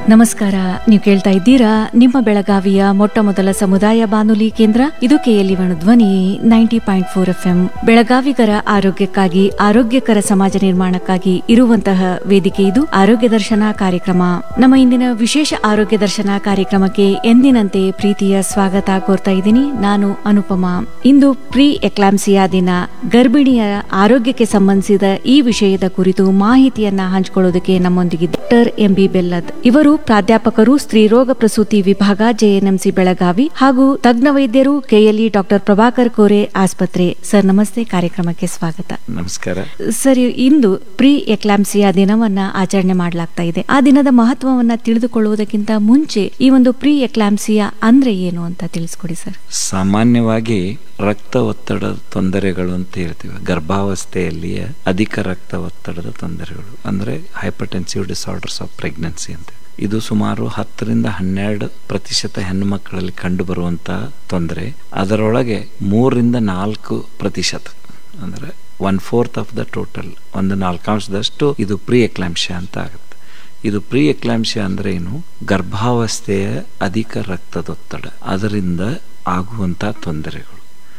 ನಮಸ್ಕಾರ ನೀವು ಕೇಳ್ತಾ ಇದ್ದೀರಾ ನಿಮ್ಮ ಬೆಳಗಾವಿಯ ಮೊಟ್ಟ ಮೊದಲ ಸಮುದಾಯ ಬಾನುಲಿ ಕೇಂದ್ರ ಇದು KLE Dhwani ninety point four F M ಬೆಳಗಾವಿಗರ ಆರೋಗ್ಯಕ್ಕಾಗಿ ಆರೋಗ್ಯಕರ ಸಮಾಜ ನಿರ್ಮಾಣಕ್ಕಾಗಿ ಇರುವಂತಹ ವೇದಿಕೆ ಇದು ಆರೋಗ್ಯ ದರ್ಶನ ಕಾರ್ಯಕ್ರಮ ನಮ್ಮ ಇಂದಿನ ವಿಶೇಷ ಆರೋಗ್ಯ ದರ್ಶನ ಕಾರ್ಯಕ್ರಮಕ್ಕೆ ಎಂದಿನಂತೆ ಪ್ರೀತಿಯ ಸ್ವಾಗತ ಕೋರ್ತಾ ಇದ್ದೀನಿ ನಾನು ಅನುಪಮಾ ಇಂದು ಪ್ರೀ ಎಕ್ಲಾಂಸಿಯಾ ದಿನ ಗರ್ಭಿಣಿಯರ ಆರೋಗ್ಯಕ್ಕೆ ಸಂಬಂಧಿಸಿದ ಈ ವಿಷಯದ ಕುರಿತು ಮಾಹಿತಿಯನ್ನ ಹಂಚಿಕೊಳ್ಳೋದಕ್ಕೆ ನಮ್ಮೊಂದಿಗೆ ಡಾಕ್ಟರ್ ಎಂಬಿ ಬೆಲ್ಲದ್ ಇವರು ಪ್ರಾಧ್ಯಾಪಕರು ಸ್ತ್ರೀರೋಗ ಪ್ರಸೂತಿ ವಿಭಾಗ ಜೆಎನ್ಎಂಸಿ ಬೆಳಗಾವಿ ಹಾಗೂ ತಜ್ಞ ವೈದ್ಯರು ಕೆಎಲ್ಇ ಡಾಕ್ಟರ್ ಪ್ರಭಾಕರ್ ಕೋರೆ ಆಸ್ಪತ್ರೆ ಸರ್ ನಮಸ್ತೆ ಕಾರ್ಯಕ್ರಮಕ್ಕೆ ಸ್ವಾಗತ ನಮಸ್ಕಾರ ಸರ್ ಇಂದು ಪ್ರೀ ಎಕ್ಲಾಂಸಿಯಾ ದಿನವನ್ನ ಆಚರಣೆ ಮಾಡಲಾಗ್ತಾ ಇದೆ ಆ ದಿನದ ಮಹತ್ವವನ್ನ ತಿಳಿದುಕೊಳ್ಳುವುದಕ್ಕಿಂತ ಮುಂಚೆ ಈ ಒಂದು ಪ್ರೀ ಎಕ್ಲಾಂಸಿಯಾ ಅಂದ್ರೆ ಏನು ಅಂತ ತಿಳಿಸ್ಕೊಡಿ ಸರ್ ಸಾಮಾನ್ಯವಾಗಿ ರಕ್ತ ಒತ್ತಡದ ತೊಂದರೆಗಳು ಅಂತ ಹೇಳ್ತೀವಿ ಗರ್ಭಾವಸ್ಥೆಯಲ್ಲಿಯ ಅಧಿಕ ರಕ್ತ ಒತ್ತಡದ ತೊಂದರೆಗಳು ಅಂದ್ರೆ ಹೈಪರ್ಟೆನ್ಸಿವ್ ಡಿಸಾರ್ಡರ್ಸ್ ಆಫ್ ಪ್ರೆಗ್ನೆನ್ಸಿ ಅಂತ ಇದು ಸುಮಾರು ಹತ್ತರಿಂದ ಹನ್ನೆರಡು ಪ್ರತಿಶತ ಹೆಣ್ಣು ಮಕ್ಕಳಲ್ಲಿ ಕಂಡು ಬರುವಂತಹ ತೊಂದರೆ ಅದರೊಳಗೆ ಮೂರರಿಂದ ನಾಲ್ಕು ಪ್ರತಿಶತ ಅಂದ್ರೆ one fourth of the total ಒಂದು ನಾಲ್ಕಾಂಶದಷ್ಟು ಇದು ಪ್ರೀ ಎಕ್ಲಾಂಶ ಅಂತ ಆಗುತ್ತೆ ಇದು ಪ್ರೀ ಎಕ್ಲಾಂಶ ಅಂದ್ರೆ ಏನು ಗರ್ಭಾವಸ್ಥೆಯ ಅಧಿಕ ರಕ್ತದೊತ್ತಡ ಅದರಿಂದ ಆಗುವಂತ ತೊಂದರೆಗಳು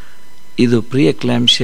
ಇದು ಪ್ರೀ ಎಕ್ಲಾಂಶ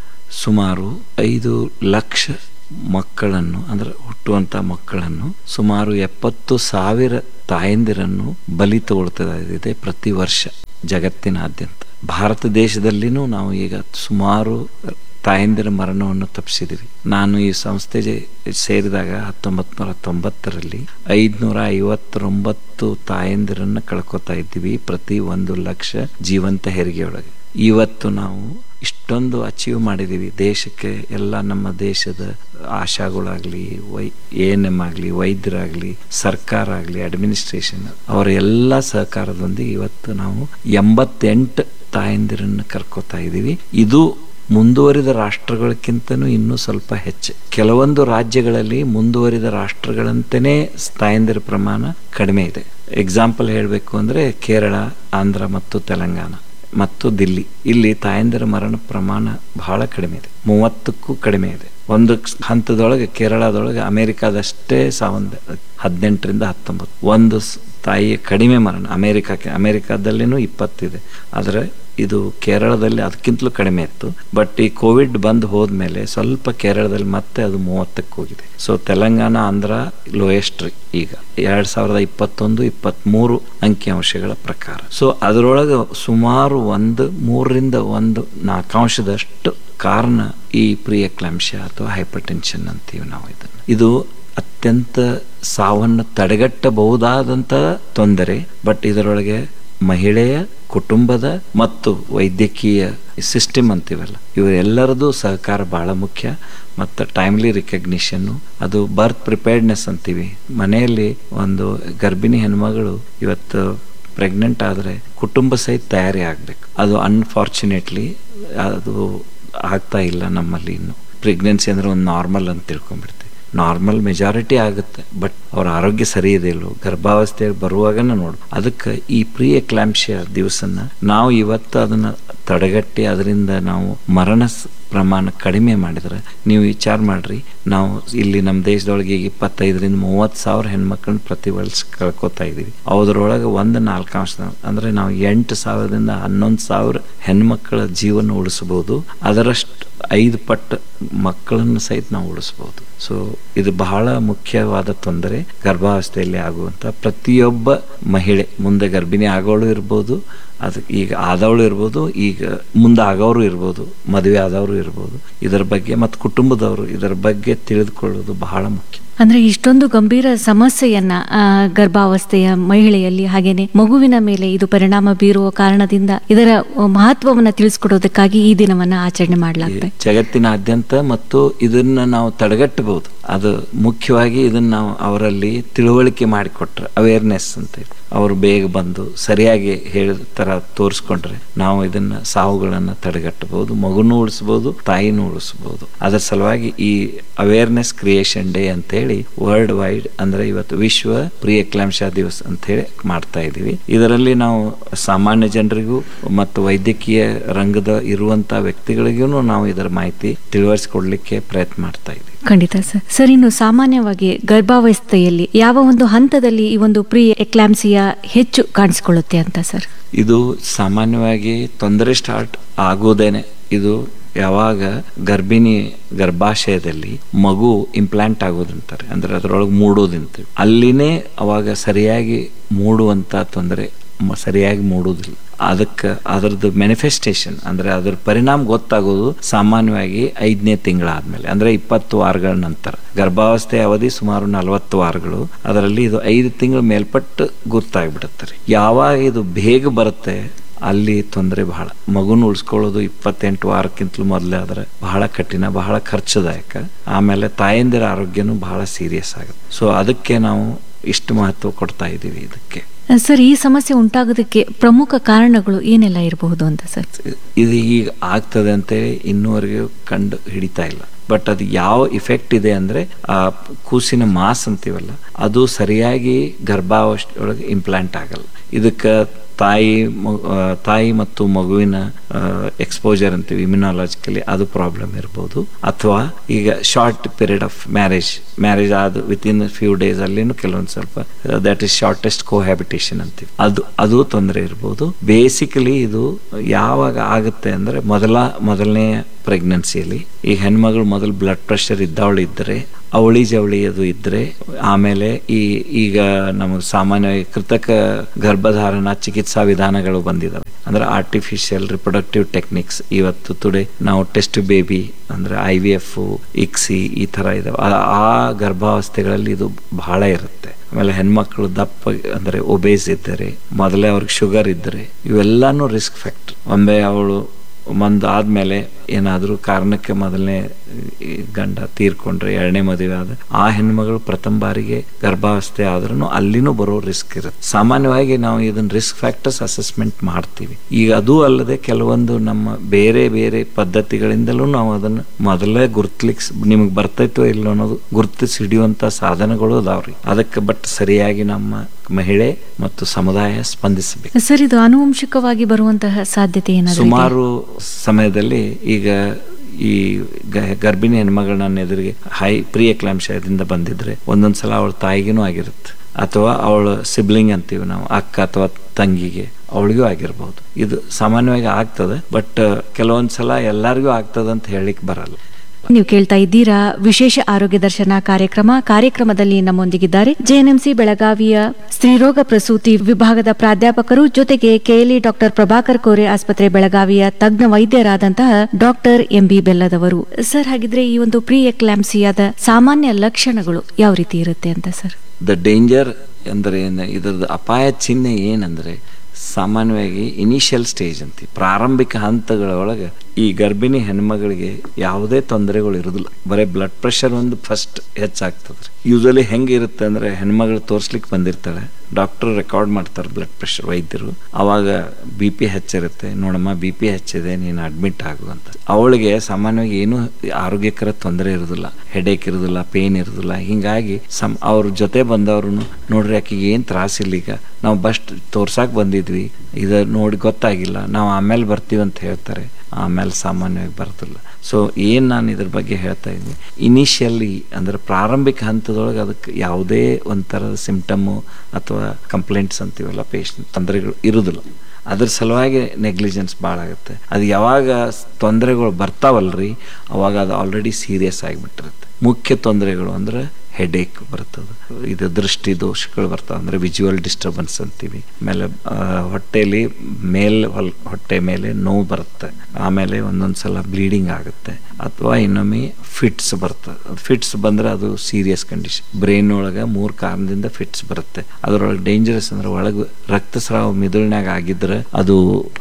ಸುಮಾರು ಐದು ಲಕ್ಷ ಮಕ್ಕಳನ್ನು ಅಂದ್ರೆ ಹುಟ್ಟುವಂತ ಮಕ್ಕಳನ್ನು ಸುಮಾರು ಎಪ್ಪತ್ತು ಸಾವಿರ ತಾಯಂದಿರನ್ನು ಬಲಿ ತಗೊಳ್ತದೆ ಪ್ರತಿ ವರ್ಷ ಜಗತ್ತಿನಾದ್ಯಂತ ಭಾರತ ದೇಶದಲ್ಲಿನೂ ನಾವು ಈಗ ಸುಮಾರು ತಾಯಂದಿರ ಮರಣವನ್ನು ತಪ್ಪಿಸಿದ್ವಿ ನಾನು ಈ ಸಂಸ್ಥೆಗೆ ಸೇರಿದಾಗ ಹತ್ತೊಂಬತ್ ನೂರ ತೊಂಬತ್ತರಲ್ಲಿ ಐದ್ನೂರ ಐವತ್ತೊಂಬತ್ತು ತಾಯಂದಿರನ್ನ ಕಳ್ಕೊತಾ ಇದ್ದೀವಿ ಪ್ರತಿ ಒಂದು ಲಕ್ಷ ಜೀವಂತ ಹೆರಿಗೆಯೊಳಗೆ ಇವತ್ತು ನಾವು ಇಷ್ಟೊಂದು ಅಚೀವ್ ಮಾಡಿದೀವಿ ದೇಶಕ್ಕೆ ಎಲ್ಲ ನಮ್ಮ ದೇಶದ ಆಶಾಗಳಾಗ್ಲಿ ವೈ ಎ ಎನ್ ಎಂ ಆಗಲಿ ವೈದ್ಯರಾಗ್ಲಿ ಸರ್ಕಾರ ಆಗಲಿ ಅಡ್ಮಿನಿಸ್ಟ್ರೇಷನ್ ಅವರ ಎಲ್ಲ ಸಹಕಾರದೊಂದಿಗೆ ಇವತ್ತು ನಾವು ಎಂಬತ್ತೆಂಟು ತಾಯಂದಿರನ್ನು ಕರ್ಕೋತಾ ಇದ್ದೀವಿ ಇದು ಮುಂದುವರಿದ ರಾಷ್ಟ್ರಗಳಕ್ಕಿಂತನೂ ಇನ್ನೂ ಸ್ವಲ್ಪ ಹೆಚ್ಚು ಕೆಲವೊಂದು ರಾಜ್ಯಗಳಲ್ಲಿ ಮುಂದುವರಿದ ರಾಷ್ಟ್ರಗಳಂತೆಯೇ ತಾಯಂದಿರ ಪ್ರಮಾಣ ಕಡಿಮೆ ಇದೆ ಎಕ್ಸಾಂಪಲ್ ಹೇಳಬೇಕು ಅಂದ್ರೆ ಕೇರಳ ಆಂಧ್ರ ಮತ್ತು ತೆಲಂಗಾಣ ಮತ್ತು ದಿಲ್ಲಿ ಇಲ್ಲಿ ತಾಯಂದಿರ ಮರಣ ಪ್ರಮಾಣ ಬಹಳ ಕಡಿಮೆ ಇದೆ ಮೂವತ್ತಕ್ಕೂ ಕಡಿಮೆ ಇದೆ ಒಂದು ಹಂತದೊಳಗೆ ಕೇರಳದೊಳಗೆ ಅಮೆರಿಕಾದಷ್ಟೇ ಸಾವಂದ ಹದಿನೆಂಟರಿಂದ ಹತ್ತೊಂಬತ್ತು ಒಂದು ತಾಯಿಯ ಕಡಿಮೆ ಮರಣ ಅಮೆರಿಕಕ್ಕೆ ಅಮೆರಿಕಾದಲ್ಲಿನೂ ಇಪ್ಪತ್ತಿದೆ ಆದರೆ ಇದು ಕೇರಳದಲ್ಲಿ ಅದಕ್ಕಿಂತಲೂ ಕಡಿಮೆ ಇತ್ತು ಬಟ್ ಈ ಕೋವಿಡ್ ಬಂದ್ ಹೋದ್ಮೇಲೆ ಸ್ವಲ್ಪ ಕೇರಳದಲ್ಲಿ ಮತ್ತೆ ಅದು ಮೂವತ್ತಕ್ಕೆ ಹೋಗಿದೆ ಸೊ ತೆಲಂಗಾಣ ಆಂಧ್ರ ಲೋಯೆಸ್ಟ್ ಈಗ ಎರಡ್ ಸಾವಿರದ ಇಪ್ಪತ್ತೊಂದು ಇಪ್ಪತ್ಮೂರು ಅಂಕಿಅಂಶಗಳ ಪ್ರಕಾರ ಸೊ ಅದರೊಳಗೆ ಸುಮಾರು ಒಂದು ಮೂರರಿಂದ ಒಂದು ನಾಲ್ಕಾಂಶದಷ್ಟು ಕಾರಣ ಈ ಪ್ರಿಯಕ್ಲಾಂಶ ಅಥವಾ ಹೈಪರ್ ಟೆನ್ಷನ್ ಅಂತೀವಿ ನಾವು ಇದನ್ನು ಇದು ಅತ್ಯಂತ ಸಾವನ್ನು ತಡೆಗಟ್ಟಬಹುದಾದಂತ ತೊಂದರೆ ಬಟ್ ಇದರೊಳಗೆ ಮಹಿಳೆಯ ಕುಟುಂಬದ ಮತ್ತು ವೈದ್ಯಕೀಯ ಸಿಸ್ಟಮ್ ಅಂತೀವಲ್ಲ ಇವರೆಲ್ಲರದು ಸಹಕಾರ ಬಹಳ ಮುಖ್ಯ ಮತ್ತು ಟೈಮ್ಲಿ ರಿಕಗ್ನಿಷನ್ನು ಅದು ಬರ್ತ್ ಪ್ರಿಪೇರ್ಡ್ನೆಸ್ ಅಂತೀವಿ ಮನೆಯಲ್ಲಿ ಒಂದು ಗರ್ಭಿಣಿ ಹೆಣ್ಮಗಳು ಇವತ್ತು ಪ್ರೆಗ್ನೆಂಟ್ ಆದರೆ ಕುಟುಂಬ ಸಹಿತ ತಯಾರಿ ಆಗಬೇಕು ಅದು ಅನ್ಫಾರ್ಚುನೇಟ್ಲಿ ಅದು ಆಗ್ತಾ ಇಲ್ಲ ನಮ್ಮಲ್ಲಿ ಇನ್ನು ಪ್ರೆಗ್ನೆನ್ಸಿ ಅಂದ್ರೆ ಒಂದು ನಾರ್ಮಲ್ ಅಂತ ತಿಳ್ಕೊಂಡ್ಬಿಡ್ತೀವಿ ನಾರ್ಮಲ್ ಮೆಜಾರಿಟಿ ಆಗುತ್ತೆ ಬಟ್ ಅವ್ರ ಆರೋಗ್ಯ ಸರಿ ಇದೆ ಇಲ್ಲೋ ಗರ್ಭಾವಸ್ಥೆ ಬರುವಾಗನ ನೋಡು ಅದಕ್ಕೆ ಈ ಪ್ರೀ ಎಕ್ಲಾಂಶ ದಿವಸನ ನಾವು ಇವತ್ತು ಅದನ್ನ ತಡೆಗಟ್ಟಿ ಅದರಿಂದ ನಾವು ಮರಣ ಪ್ರಮಾಣ ಕಡಿಮೆ ಮಾಡಿದ್ರೆ ನೀವು ವಿಚಾರ ಮಾಡ್ರಿ ನಾವು ಇಲ್ಲಿ ನಮ್ಮ ದೇಶದೊಳಗೆ ಈಗ ಇಪ್ಪತ್ತೈದರಿಂದ ಮೂವತ್ತು ಸಾವಿರ ಹೆಣ್ಮಕ್ಳನ್ನ ಪ್ರತಿ ವರ್ಷ ಕಳ್ಕೊತಾ ಇದೀವಿ ಅದರೊಳಗೆ ಒಂದು ನಾಲ್ಕಾಂಶ ಅಂದ್ರೆ ನಾವು ಎಂಟು ಸಾವಿರದಿಂದ ಹನ್ನೊಂದು ಸಾವಿರ ಹೆಣ್ಮಕ್ಳ ಜೀವನ ಉಳಿಸಬಹುದು ಅದರಷ್ಟು ಐದು ಪಟ್ಟು ಮಕ್ಕಳನ್ನು ಸಹಿತ ನಾವು ಉಳಿಸಬಹುದು ಸೊ ಇದು ಬಹಳ ಮುಖ್ಯವಾದ ತೊಂದರೆ ಗರ್ಭಾವಸ್ಥೆಯಲ್ಲಿ ಆಗುವಂತ ಪ್ರತಿಯೊಬ್ಬ ಮಹಿಳೆ ಮುಂದೆ ಗರ್ಭಿಣಿ ಆಗೋಳು ಇರ್ಬೋದು ಅದು ಈಗ ಆದವಳು ಇರ್ಬೋದು ಈಗ ಮುಂದೆ ಆಗೋರು ಇರ್ಬೋದು ಮದುವೆ ಆದವರು ಇರ್ಬೋದು ಇದರ ಬಗ್ಗೆ ಮತ್ತು ಕುಟುಂಬದವರು ಇದರ ಬಗ್ಗೆ ತಿಳಿದುಕೊಳ್ಳೋದು ಬಹಳ ಮುಖ್ಯ ಅಂದ್ರೆ ಇಷ್ಟೊಂದು ಗಂಭೀರ ಸಮಸ್ಯೆಯನ್ನ ಆ, ಗರ್ಭಾವಸ್ಥೆಯ ಮಹಿಳೆಯಲ್ಲಿ ಹಾಗೇನೆ ಮಗುವಿನ ಮೇಲೆ ಇದು ಪರಿಣಾಮ ಬೀರುವ ಕಾರಣದಿಂದ ಇದರ ಮಹತ್ವವನ್ನ ತಿಳಿಸ್ಕೊಡೋದಕ್ಕಾಗಿ ಈ ದಿನವನ್ನ ಆಚರಣೆ ಮಾಡಲಾಗ್ತದೆ ಜಗತ್ತಿನಾದ್ಯಂತ ಮತ್ತು ಇದನ್ನ ನಾವು ತಡೆಗಟ್ಟಬಹುದು ಅದು ಮುಖ್ಯವಾಗಿ ಇದನ್ನ ನಾವು ಅವರಲ್ಲಿ ತಿಳುವಳಿಕೆ ಮಾಡಿಕೊಟ್ರೆ ಅವೇರ್ನೆಸ್ ಅಂತ ಇದೆ. ಅವರು ಬೇಗ ಬಂದು ಸರಿಯಾಗಿ ಹೇಳಿದ ತರ ತೋರಿಸ್ಕೊಂಡ್ರೆ ನಾವು ಇದನ್ನ ಸಾವುಗಳನ್ನ ತಡೆಗಟ್ಟಬಹುದು ಮಗುನೂ ಉಳಿಸಬಹುದು ತಾಯಿನೂ ಉಳಿಸಬಹುದು ಅದರ ಸಲುವಾಗಿ ಈ ಅವೇರ್ನೆಸ್ ಕ್ರಿಯೇಷನ್ ಡೇ ಅಂತ ಹೇಳಿ ವರ್ಲ್ಡ್ ವೈಡ್ ಅಂದ್ರೆ ಇವತ್ತು ವಿಶ್ವ ಪ್ರಿಯ ಕ್ಲಾಂಶ ದಿವಸ ಅಂತ ಹೇಳಿ ಮಾಡ್ತಾ ಇದೀವಿ ಇದರಲ್ಲಿ ನಾವು ಸಾಮಾನ್ಯ ಜನರಿಗೂ ಮತ್ತು ವೈದ್ಯಕೀಯ ರಂಗದ ಇರುವಂತ ವ್ಯಕ್ತಿಗಳಿಗೂ ನಾವು ಇದರ ಮಾಹಿತಿ ತಿಳಿವರಿಸಿಕೊಡ್ಲಿಕ್ಕೆ ಪ್ರಯತ್ನ ಮಾಡ್ತಾ ಇದ್ದೀವಿ ಖಂಡಿತ ಸರ್ ಸರ್ ಇನ್ನು ಸಾಮಾನ್ಯವಾಗಿ ಗರ್ಭಾವಸ್ಥೆಯಲ್ಲಿ ಯಾವ ಒಂದು ಹಂತದಲ್ಲಿ ಈ ಒಂದು ಪ್ರೀ ಎಕ್ಲಾಮ್ಸಿಯಾ ಹೆಚ್ಚು ಕಾಣಿಸಿಕೊಳ್ಳುತ್ತೆ ಅಂತ ಸರ್ ಇದು ಸಾಮಾನ್ಯವಾಗಿ ತೊಂದರೆ ಸ್ಟಾರ್ಟ್ ಆಗೋದೇನೆ ಇದು ಯಾವಾಗ ಗರ್ಭಿಣಿ ಗರ್ಭಾಶಯದಲ್ಲಿ ಮಗು ಇಂಪ್ಲಾಂಟ್ ಆಗೋದಂತಾರೆ ಅಂದ್ರೆ ಅದರೊಳಗೆ ಮೂಡೋದಂತ ಅಲ್ಲಿನೇ ಅವಾಗ ಸರಿಯಾಗಿ ಮೂಡುವಂತ ತೊಂದರೆ ಮ- ಸರಿಯಾಗಿ ಮೂಡುವುದಿಲ್ಲ ಅದಕ್ಕೆ ಅದರದ್ದು ಮ್ಯಾನಿಫೆಸ್ಟೇಷನ್ ಅಂದ್ರೆ ಅದ್ರ ಪರಿಣಾಮ ಗೊತ್ತಾಗೋದು ಸಾಮಾನ್ಯವಾಗಿ ಐದನೇ ತಿಂಗಳಾದ್ಮೇಲೆ ಅಂದ್ರೆ ಇಪ್ಪತ್ತು ವಾರಗಳ ನಂತರ ಗರ್ಭಾವಸ್ಥೆ ಅವಧಿ ಸುಮಾರು ನಲವತ್ತು ವಾರಗಳು ಅದರಲ್ಲಿ ಇದು ಐದು ತಿಂಗಳ ಮೇಲ್ಪಟ್ಟು ಗೊತ್ತಾಗ್ಬಿಡುತ್ತೆ ರೀ ಯಾವಾಗ ಇದು ಬೇಗ ಬರುತ್ತೆ ಅಲ್ಲಿ ತೊಂದರೆ ಬಹಳ ಮಗುನ ಉಳಿಸ್ಕೊಳ್ಳೋದು ಇಪ್ಪತ್ತೆಂಟು ವಾರಕ್ಕಿಂತಲೂ ಮೊದಲೇ ಆದರೆ ಬಹಳ ಕಠಿಣ ಬಹಳ ಖರ್ಚದಾಯಕ ಆಮೇಲೆ ತಾಯಂದಿರ ಆರೋಗ್ಯನೂ ಬಹಳ ಸೀರಿಯಸ್ ಆಗುತ್ತೆ ಸೊ ಅದಕ್ಕೆ ನಾವು ಇಷ್ಟು ಮಹತ್ವ ಕೊಡ್ತಾ ಇದ್ದೀವಿ ಇದಕ್ಕೆ ಸರ್ ಈ ಸಮಸ್ಯೆ ಉಂಟಾಗೋದಕ್ಕೆ ಪ್ರಮುಖ ಕಾರಣಗಳು ಏನೆಲ್ಲ ಇರಬಹುದು ಅಂತ ಸರ್ ಇದು ಈಗ ಆಗ್ತದೆ ಅಂತೇಳಿ ಇನ್ನೂವರೆಗೂ ಕಂಡು ಹಿಡಿತಾ ಇಲ್ಲ ಬಟ್ ಅದು ಯಾವ ಇಫೆಕ್ಟ್ ಇದೆ ಅಂದ್ರೆ ಆ ಕೂಸಿನ ಮಾಸ್ ಅಂತೀವಲ್ಲ ಅದು ಸರಿಯಾಗಿ ಗರ್ಭಾವಸ್ಥೆ ಒಳಗೆ ಇಂಪ್ಲಾಂಟ್ ಆಗಲ್ಲ ಇದಕ್ಕೆ ತಾಯಿ ಮ- ಆ, ತಾಯಿ ಮತ್ತು ಮಗುವಿನ ಎಕ್ಸ್ಪೋಜರ್ ಅಂತೀವಿ ಇಮ್ಯುನಾಲಜಿಕಲಿ ಅದು ಪ್ರಾಬ್ಲಮ್ ಇರ್ಬೋದು ಅಥವಾ ಈಗ short period of marriage marriage ಆದ ವಿತ್ ಇನ್ ಫ್ಯೂ ಡೇಸ್ ಅಲ್ಲಿನೂ ಕೆಲವೊಂದು ಸ್ವಲ್ಪ ದಟ್ ಇಸ್ ಶಾರ್ಟೆಸ್ಟ್ ಕೋಹ್ಯಾಬಿಟೇಷನ್ ಅಂತೀವಿ ಅದು ಅದು ತೊಂದರೆ ಇರ್ಬೋದು ಬೇಸಿಕಲಿ ಇದು ಯಾವಾಗ ಆಗುತ್ತೆ ಅಂದ್ರೆ ಮೊದಲ ಮೊದಲನೇ ಪ್ರೆಗ್ನೆನ್ಸಿಯಲ್ಲಿ ಈ ಹೆಣ್ಮಗಳು ಮೊದಲು ಬ್ಲಡ್ ಪ್ರೆಷರ್ ಇದ್ದವಳು ಇದ್ದರೆ ಅವಳಿ ಜವಳಿ ಅದು ಇದ್ರೆ ಆಮೇಲೆ ಈ ಈಗ ನಮಗೆ ಸಾಮಾನ್ಯವಾಗಿ ಕೃತಕ ಗರ್ಭಧಾರಣ ಚಿಕಿತ್ಸಾ ವಿಧಾನಗಳು ಬಂದಿದಾವೆ ಅಂದ್ರೆ ಆರ್ಟಿಫಿಷಿಯಲ್ ರಿಪ್ರೊಡಕ್ಟಿವ್ ಟೆಕ್ನಿಕ್ಸ್ ಇವತ್ತು ತುಡೆ ನಾವು ಟೆಸ್ಟ್ ಬೇಬಿ ಅಂದ್ರೆ ಐ ವಿ ಎಫ್ ಇಕ್ಸಿ ಈ ತರ ಇದಾವೆ ಆ- ಆ ಗರ್ಭಾವಸ್ಥೆಗಳಲ್ಲಿ ಇದು ಬಹಳ ಇರುತ್ತೆ ಆಮೇಲೆ ಹೆಣ್ಮಕ್ಳು ದಪ್ಪ ಅಂದ್ರೆ ಒಬೇಸ್ ಇದ್ದರೆ ಮೊದಲೇ ಅವ್ರಿಗೆ ಶುಗರ್ ಇದ್ದರೆ ಇವೆಲ್ಲಾನು ರಿಸ್ಕ್ ಫ್ಯಾಕ್ಟರ್ ಒಮ್ಮೆ ಅವಳು ಒಂದು ಆದ್ಮೇಲೆ ಏನಾದರೂ ಕಾರಣಕ್ಕೆ ಮೊದಲನೇ ಈ ಗಂಡ ತೀರ್ಕೊಂಡ್ರೆ ಎರಡನೇ ಮದುವೆ ಆದ ಆ ಹೆಣ್ಮಗಳು ಪ್ರಥಮ ಬಾರಿಗೆ ಗರ್ಭಾವಸ್ಥೆ ಆದ್ರೂ ಅಲ್ಲಿನೂ ಬರೋ ರಿಸ್ಕ್ ಇರುತ್ತೆ ಸಾಮಾನ್ಯವಾಗಿ ನಾವು ಇದನ್ನ ರಿಸ್ಕ್ ಫ್ಯಾಕ್ಟರ್ಸ್ ಅಸೆಸ್ಮೆಂಟ್ ಮಾಡ್ತೀವಿ ಈಗ ಅದು ಅಲ್ಲದೆ ಕೆಲವೊಂದು ನಮ್ಮ ಬೇರೆ ಬೇರೆ ಪದ್ಧತಿಗಳಿಂದಲೂ ನಾವು ಅದನ್ನು ಮೊದಲೇ ಗುರ್ತಿಲಿಕ್ ನಿಮಗೆ ಬರ್ತೈತೋ ಇಲ್ಲೋ ಅನ್ನೋದು ಗುರುತಿಸಿ ಹಿಡಿಯುವಂತ ಸಾಧನಗಳು ಅದಾವ್ರಿ ಅದಕ್ಕೆ ಬಟ್ ಸರಿಯಾಗಿ ನಮ್ಮ ಮಹಿಳೆ ಮತ್ತು ಸಮುದಾಯ ಸ್ಪಂದಿಸಬೇಕು ಸರ್ ಇದು ಆನುವಂಶಿಕವಾಗಿ ಬರುವಂತಹ ಸಾಧ್ಯತೆ ಏನಾದರೂ ಸುಮಾರು ಸಮಯದಲ್ಲಿ ಈಗ ಈ ಗ- ಗರ್ಭಿಣಿ ಹೆಣ್ಮಗಳು ನನ್ನ ಎದುರಿಗೆ ಹೈ ಪ್ರೀ ಎಕ್ಲಾಂಶದಿಂದ ಬಂದಿದ್ರೆ ಒಂದೊಂದ್ಸಲ ಅವಳ ತಾಯಿಗೂ ಆಗಿರುತ್ತೆ ಅಥವಾ ಅವಳ ಸಿಬ್ಲಿಂಗ್ ಅಂತೀವಿ ನಾವು ಅಕ್ಕ ಅಥವಾ ತಂಗಿಗೆ ಅವಳಿಗೂ ಆಗಿರ್ಬೋದು ಇದು ಸಾಮಾನ್ಯವಾಗಿ ಆಗ್ತದೆ ಬಟ್ ಕೆಲವೊಂದ್ಸಲ ಎಲ್ಲರಿಗೂ ಆಗ್ತದೆ ಅಂತ ಹೇಳಿಕ್ ಬರಲ್ಲ ನೀವು ಕೇಳ್ತಾ ಇದ್ದೀರಾ ವಿಶೇಷ ಆರೋಗ್ಯ ದರ್ಶನ ಕಾರ್ಯಕ್ರಮ ಕಾರ್ಯಕ್ರಮದಲ್ಲಿ ನಮ್ಮೊಂದಿಗಿದ್ದಾರೆ ಜೆಎನ್ಎಂಸಿ ಬೆಳಗಾವಿಯ ಸ್ತ್ರೀರೋಗ ಪ್ರಸೂತಿ ವಿಭಾಗದ ಪ್ರಾಧ್ಯಾಪಕರು ಜೊತೆಗೆ ಕೆಎಲ್ಇ ಡಾಕ್ಟರ್ ಪ್ರಭಾಕರ್ ಕೋರೆ ಆಸ್ಪತ್ರೆ ಬೆಳಗಾವಿಯ ತಜ್ಞ ವೈದ್ಯರಾದಂತಹ ಡಾಕ್ಟರ್ ಎಂಬಿ ಬೆಲ್ಲದವರು ಸರ್ ಹಾಗಿದ್ರೆ ಈ ಒಂದು ಪ್ರೀ ಎಕ್ಲಾಂಸಿಯಾದ ಸಾಮಾನ್ಯ ಲಕ್ಷಣಗಳು ಯಾವ ರೀತಿ ಇರುತ್ತೆ ಅಂತ ಸರ್ ದ ಡೇಂಜರ್ ಅಂದರೆ ಏನು ಇದ್ರದ್ದು ಅಪಾಯ ಚಿಹ್ನೆ ಏನಂದ್ರೆ ಸಾಮಾನ್ಯವಾಗಿ ಇನಿಷಿಯಲ್ ಸ್ಟೇಜ್ ಅಂತೀವಿ ಪ್ರಾರಂಭಿಕ ಹಂತಗಳ ಒಳಗೆ ಈ ಗರ್ಭಿಣಿ ಹೆಣ್ಮಗಳಿಗೆ ಯಾವುದೇ ತೊಂದರೆಗಳು ಇರುದಿಲ್ಲ ಬರೀ ಬ್ಲಡ್ ಪ್ರೆಷರ್ ಒಂದು ಫಸ್ಟ್ ಹೆಚ್ಚಾಗ್ತದೆ ಯೂಶಲಿ ಹೆಂಗೆ ಇರುತ್ತೆ ಅಂದ್ರೆ ಹೆಣ್ಮಗಳು ತೋರ್ಸ್ಲಿಕ್ಕೆ ಬಂದಿರ್ತಾಳೆ ಡಾಕ್ಟರ್ ರೆಕಾರ್ಡ್ ಮಾಡ್ತಾರೆ ಬ್ಲಡ್ ಪ್ರೆಷರ್ ವೈದ್ಯರು ಅವಾಗ ಬಿ ಪಿ ಹೆಚ್ಚಿರುತ್ತೆ ನೋಡಮ್ಮ ಬಿ ಪಿ ಹೆಚ್ಚಿದೆ ನೀನು ಅಡ್ಮಿಟ್ ಆಗು ಅಂತ ಅವಳಿಗೆ ಸಾಮಾನ್ಯವಾಗಿ ಏನು ಆರೋಗ್ಯಕರ ತೊಂದರೆ ಇರೋದಿಲ್ಲ ಹೆಡೇಕ್ ಇರೋದಿಲ್ಲ ಪೇನ್ ಇರೋದಿಲ್ಲ ಹಿಂಗಾಗಿ ಸಮ್ ಅವ್ರ ಜೊತೆ ಬಂದವ್ರು ನೋಡ್ರಿ ಆಕಿಗೆ ಏನು ತ್ರಾಸಿಲ್ಲ ಈಗ ನಾವು ಬಸ್ಟ್ ತೋರ್ಸಾಕ್ ಬಂದಿದ್ವಿ ಇದು ನೋಡಿ ಗೊತ್ತಾಗಿಲ್ಲ ನಾವು ಆಮೇಲೆ ಬರ್ತೀವಿ ಅಂತ ಹೇಳ್ತಾರೆ ಆಮೇಲೆ ಸಾಮಾನ್ಯವಾಗಿ ಬರೋದಿಲ್ಲ ಸೊ ಏನು ನಾನು ಇದ್ರ ಬಗ್ಗೆ ಹೇಳ್ತಾ ಇದ್ದೀನಿ ಇನಿಷಿಯಲಿ ಅಂದ್ರೆ ಪ್ರಾರಂಭಿಕ ಹಂತದೊಳಗೆ ಅದಕ್ಕೆ ಯಾವುದೇ ಒಂಥರದ ಸಿಂಪ್ಟಮು ಅಥವಾ ಕಂಪ್ಲೇಂಟ್ಸ್ ಅಂತೀವಲ್ಲ ಪೇಷಂಟ್ ತೊಂದರೆಗಳು ಇರುವುದಿಲ್ಲ ಅದ್ರ ಸಲುವಾಗಿ ನೆಗ್ಲಿಜೆನ್ಸ್ ಭಾಳ ಆಗುತ್ತೆ ಅದು ಯಾವಾಗ ತೊಂದರೆಗಳು ಬರ್ತಾವಲ್ರಿ ಅವಾಗ ಅದು ಆಲ್ರೆಡಿ ಸೀರಿಯಸ್ ಆಗಿಬಿಟ್ಟಿರುತ್ತೆ ಮುಖ್ಯ ತೊಂದರೆಗಳು ಅಂದ್ರೆ ಹೆಡೇಕ್ ಬರ್ತದೆ ಇದು ದೃಷ್ಟಿ ದೋಷಗಳು ಬರ್ತವೆ ಅಂದ್ರೆ ವಿಜುವಲ್ ಡಿಸ್ಟರ್ಬೆನ್ಸ್ ಅಂತೀವಿ ಆಮೇಲೆ ಆ, ಹೊಟ್ಟೆಲಿ ಮೇಲ್ ಹೊಲ್ ಹೊಟ್ಟೆ ಮೇಲೆ ನೋವು ಬರುತ್ತೆ ಆಮೇಲೆ ಒಂದೊಂದು ಸಲ ಬ್ಲೀಡಿಂಗ್ ಆಗುತ್ತೆ ಅಥವಾ ಇನ್ನೊಮ್ಮೆ ಫಿಟ್ಸ್ ಬರ್ತದೆ ಫಿಟ್ಸ್ ಬಂದ್ರೆ ಅದು ಸೀರಿಯಸ್ ಕಂಡೀಷನ್ ಬ್ರೈನ್ ಒಳಗೆ ಮೂರು ಕಾರಣದಿಂದ ಫಿಟ್ಸ್ ಬರುತ್ತೆ ಅದರೊಳಗೆ ಡೇಂಜರಸ್ ಅಂದ್ರೆ ಒಳಗೆ ರಕ್ತಸ್ರಾವ ಮಿದುಳಿನಾಗ ಆಗಿದ್ರೆ ಅದು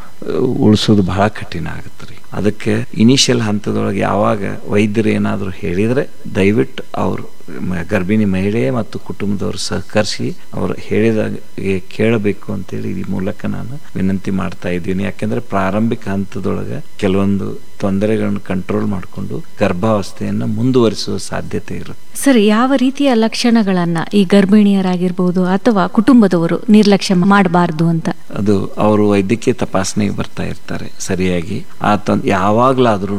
ಉಳಿಸೋದು ಬಹಳ ಕಠಿಣ ಆಗುತ್ತೆ ರೀ ಅದಕ್ಕೆ ಇನಿಷಿಯಲ್ ಹಂತದೊಳಗೆ ಯಾವಾಗ ವೈದ್ಯರು ಏನಾದರೂ ಹೇಳಿದರೆ ದಯವಿಟ್ಟು ಅವರು ಮ- ಗರ್ಭಿಣಿ ಮಹಿಳೆ ಮತ್ತು ಕುಟುಂಬದವರು ಸಹಕರಿಸಿ ಅವರು ಹೇಳಿದಾಗೆ ಕೇಳಬೇಕು ಅಂತೇಳಿ ಈ ಮೂಲಕ ನಾನು ವಿನಂತಿ ಮಾಡ್ತಾ ಇದ್ದೀನಿ ಯಾಕೆಂದ್ರೆ ಪ್ರಾರಂಭಿಕ ಹಂತದೊಳಗೆ ಕೆಲವೊಂದು ತೊಂದರೆಗಳನ್ನು ಕಂಟ್ರೋಲ್ ಮಾಡಿಕೊಂಡು ಗರ್ಭಾವಸ್ಥೆಯನ್ನು ಮುಂದುವರಿಸುವ ಸಾಧ್ಯತೆ ಇರುತ್ತೆ ಸರ್ ಯಾವ ರೀತಿಯ ಲಕ್ಷಣಗಳನ್ನ ಈ ಗರ್ಭಿಣಿಯರಾಗಿರ್ಬೋದು ಅಥವಾ ಕುಟುಂಬದವರು ನಿರ್ಲಕ್ಷ್ಯ ಮಾಡಬಾರ್ದು ಅಂತ ಅದು ಅವರು ವೈದ್ಯಕೀಯ ತಪಾಸಣೆಗೆ ಬರ್ತಾ ಇರ್ತಾರೆ ಸರಿಯಾಗಿ ಆ ತೊಂದ್ ಯಾವಾಗಲಾದ್ರೂ